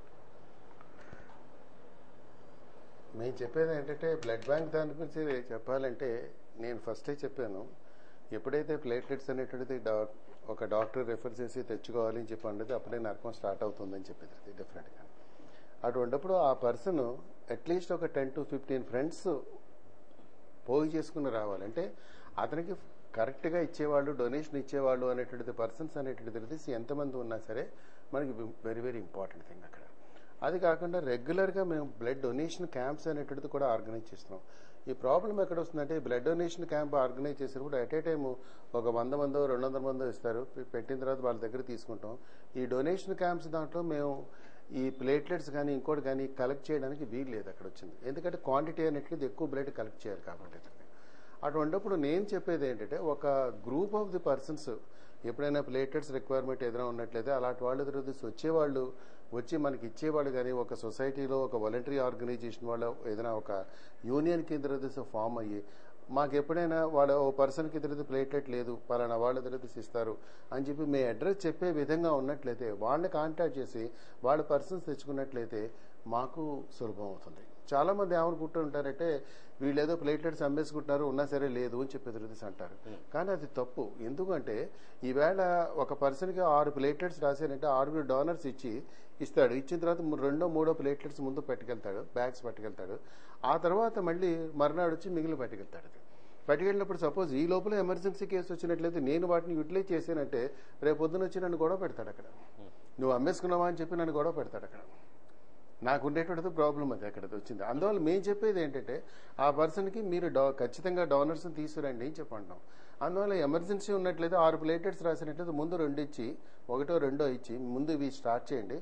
మేము చెప్పేది ఏంటంటే బ్లడ్ బ్యాంక్ దాని గురించి చెప్పాలంటే నేను ఫస్టే చెప్పాను ఎప్పుడైతే ప్లేట్లెట్స్ అనేటువంటిది డా- ఒక డాక్టర్ రెఫర్ చేసి తెచ్చుకోవాలి అని చెప్పి అనేది అప్పుడే నరకం స్టార్ట్ అవుతుందని చెప్పేది అది డెఫినెట్గా అటువంటిప్పుడు ఆ పర్సన్ అట్లీస్ట్ ఒక టెన్ టు ఫిఫ్టీన్ ఫ్రెండ్స్ పోగు చేసుకుని రావాలంటే అతనికి కరెక్ట్గా ఇచ్చేవాళ్ళు డొనేషన్ ఇచ్చేవాళ్ళు అనేటువంటిది పర్సన్స్ అనేటువంటిది తెలిసి ఎంతమంది ఉన్నా సరే మనకి వెరీ వెరీ ఇంపార్టెంట్ థింగ్ అక్కడ అది కాకుండా రెగ్యులర్గా మేము బ్లడ్ డొనేషన్ క్యాంప్స్ అనేటువంటిది కూడా ఆర్గనైజ్ చేస్తున్నాం ఈ ప్రాబ్లం ఎక్కడ వస్తుందంటే బ్లడ్ డొనేషన్ క్యాంప్ ఆర్గనైజ్ చేసినప్పుడు అట్ ఏ టైము ఒక వంద మందో రెండు వందల మందో ఇస్తారు పెట్టిన తర్వాత వాళ్ళ దగ్గర తీసుకుంటాం ఈ డొనేషన్ క్యాంప్స్ దాంట్లో మేము ఈ ప్లేట్లెట్స్ కానీ ఇంకోటి కానీ కలెక్ట్ చేయడానికి వీలు లేదు అక్కడ వచ్చింది ఎందుకంటే క్వాంటిటీ అనేటువంటిది ఎక్కువ బ్లడ్ కలెక్ట్ చేయాలి కాబట్టి అటువంటిప్పుడు నేను చెప్పేది ఏంటంటే ఒక గ్రూప్ ఆఫ్ ది పర్సన్స్ ఎప్పుడైనా ప్లేటెట్స్ రిక్వైర్మెంట్ ఏదైనా ఉన్నట్లయితే అలాంటి వాళ్ళు ఎదురు వచ్చేవాళ్ళు వచ్చి మనకి ఇచ్చేవాళ్ళు కానీ ఒక సొసైటీలో ఒక వాలంటరీ ఆర్గనైజేషన్ వాళ్ళ ఏదైనా ఒక యూనియన్ కింద ఫామ్ అయ్యి మాకు ఎప్పుడైనా వాళ్ళ ఓ పర్సన్కి ఎదురు ప్లేటెట్ లేదు పలానా వాళ్ళ ఎదురు ఇస్తారు అని చెప్పి మీ అడ్రస్ చెప్పే విధంగా ఉన్నట్లయితే వాళ్ళని కాంటాక్ట్ చేసి వాళ్ళ పర్సన్స్ తెచ్చుకున్నట్లయితే మాకు సులభం అవుతుంది చాలా మంది ఏమనుకుంటుంటారంటే వీళ్ళు ఏదో ప్లేట్లెట్స్ అమ్మేసుకుంటున్నారు ఉన్నా సరే లేదు అని చెప్పి ఎదురుదీసి అంటారు కానీ అది తప్పు ఎందుకంటే ఈవేళ ఒక పర్సన్కి ఆరు ప్లేట్లెట్స్ రాశారంటే ఆరుగురు డోనర్స్ ఇచ్చి ఇస్తాడు ఇచ్చిన తర్వాత ము- రెండో మూడో ప్లేట్లెట్స్ ముందు పట్టుకెళ్తాడు బ్యాగ్స్ పట్టుకెళ్తాడు ఆ తర్వాత మళ్ళీ మర్నాడు వచ్చి మిగిలిన పట్టుకెళ్తాడు పట్టుకెళ్ళినప్పుడు సపోజ్ ఈ లోపల ఎమర్జెన్సీ కేసు వచ్చినట్లయితే నేను వాటిని యూటిలైజ్ చేశానంటే రేపు పొద్దున వచ్చి నన్ను గొడవ పెడతాడు అక్కడ నువ్వు అమ్మేసుకున్నావా అని చెప్పి నన్ను గొడవ పెడతాడు అక్కడ నాకు ఉండేటువంటిది ప్రాబ్లం అది అక్కడ వచ్చింది అందువల్ల మేము చెప్పేది ఏంటంటే ఆ పర్సన్కి మీరు డో ఖచ్చితంగా డోనర్స్ని తీసుకురండి అని చెప్పంటాం అందువల్ల ఎమర్జెన్సీ ఉన్నట్లయితే ఆరు ప్లేటెట్స్ రాసినట్లయితే ముందు రెండు ఇచ్చి ఒకటో రెండో ఇచ్చి ముందు ఇవి స్టార్ట్ చేయండి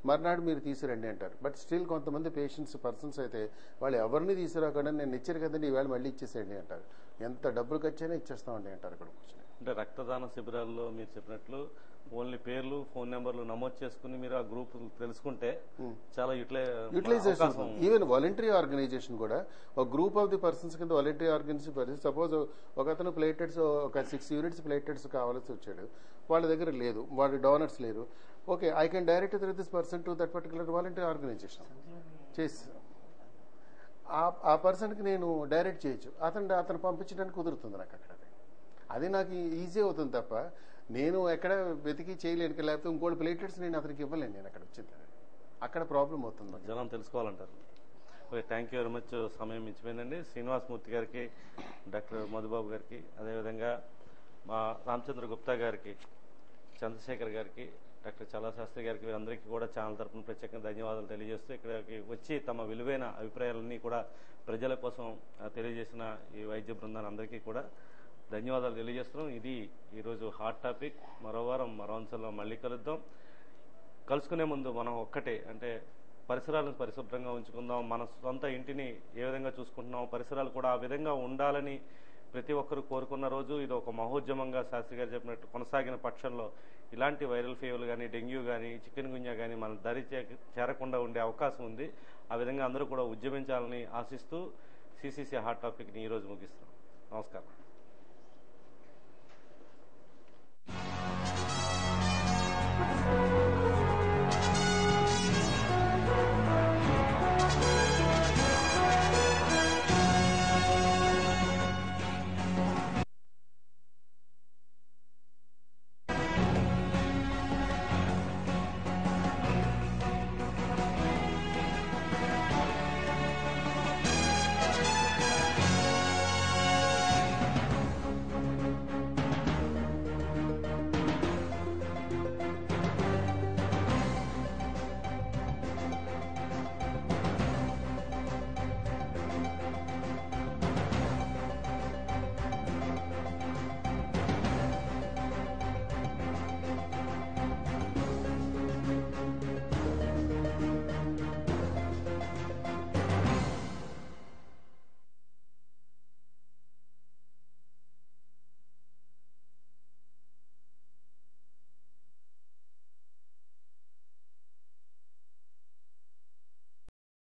మర్నాడు మీరు తీసుకురండి అంటారు బట్ స్టిల్ కొంతమంది పేషెంట్స్ పర్సన్స్ అయితే వాళ్ళు ఎవరిని తీసుకురాకుండా నేను ఇచ్చారు కదండి ఈవేళ మళ్ళీ ఇచ్చేసేయండి అంటారు ఎంత డబ్బులు ఖర్చైనా ఇచ్చేస్తామండి అంటారు ఇక్కడ కూర్చొని అంటే రక్తదాన శిబిరాల్లో మీరు చెప్పినట్లు ఓన్లీ పేర్లు ఫోన్ నెంబర్లు నమోదు చేసుకుని మీరు ఆ గ్రూప్ తెలుసుకుంటే చాలా యూటిలై యూటిలైజేషన్ అవకాశం ఈవెన్ వాలంటరీ ఆర్గనైజేషన్ కూడా ఒక గ్రూప్ ఆఫ్ ది పర్సన్స్ కింద వాలంటరీ ఆర్గనైజేషన్ సపోజ్ ఒక అతను ప్లేటెడ్స్ ఒక సిక్స్ యూనిట్స్ ప్లేటెడ్స్ కావాల్సి వచ్చాడు వాళ్ళ దగ్గర లేదు వాళ్ళ డోనర్స్ లేరు okay I can direct through this person to that particular voluntary organisation చేసి ఆ- ఆ పర్సన్కి నేను డైరెక్ట్ చేయొచ్చు అతను అతను పంపించడానికి కుదురుతుంది నాకు అక్కడ అది. అది నాకు ఈజీ అవుతుంది తప్ప నేను ఎక్కడ వెతికి చేయలేను లేకపోతే ఇంకోటి ప్లేటెడ్స్ నేను అతనికి ఇవ్వలేను నేను అక్కడ వచ్చింది అక్కడ ప్రాబ్లం అవుతుంది నాకు. జనం తెలుసుకోవాలంటారు okay thank you very much సమయం ఇచ్చిపోయిందండి శ్రీనివాసమూర్తి గారికి డాక్టర్ మధుబాబు గారికి అదేవిధంగా మా రామచంద్ర గుప్తా గారికి చంద్రశేఖర్ గారికి డాక్టర్ చల్లా శాస్త్రి గారికి వీరందరికీ కూడా ఛానల్ తరపున ప్రత్యేకంగా ధన్యవాదాలు తెలియజేస్తూ ఇక్కడికి వచ్చి తమ విలువైన అభిప్రాయాలన్నీ కూడా ప్రజల కోసం ఆ, తెలియజేసిన ఈ వైద్య బృందాన్ని అందరికీ కూడా ధన్యవాదాలు తెలియజేస్తున్నాం ఇది ఈరోజు హాట్ టాపిక్ మరో వారం మరో అంశంలో మళ్ళీ కలుద్దాం కలుసుకునే ముందు మనం ఒక్కటే అంటే పరిసరాలను పరిశుభ్రంగా ఉంచుకుందాం మన సొంత ఇంటిని ఏ విధంగా చూసుకుంటున్నాం పరిసరాలు కూడా ఆ విధంగా ఉండాలని ప్రతి ఒక్కరు కోరుకున్న రోజు ఇది ఒక మహోద్యమంగా శాస్త్రి గారు చెప్పినట్టు కొనసాగిన పక్షంలో ఇలాంటి వైరల్ ఫీవర్లు కానీ డెంగ్యూ కానీ చికెన్ గున్యా కానీ మన దరి చే- చేరకుండా ఉండే అవకాశం ఉంది ఆ విధంగా అందరూ కూడా ఉద్యమించాలని ఆశిస్తూ సిసిసి హాట్ టాపిక్ని ఈరోజు ముగిస్తున్నాం నమస్కారం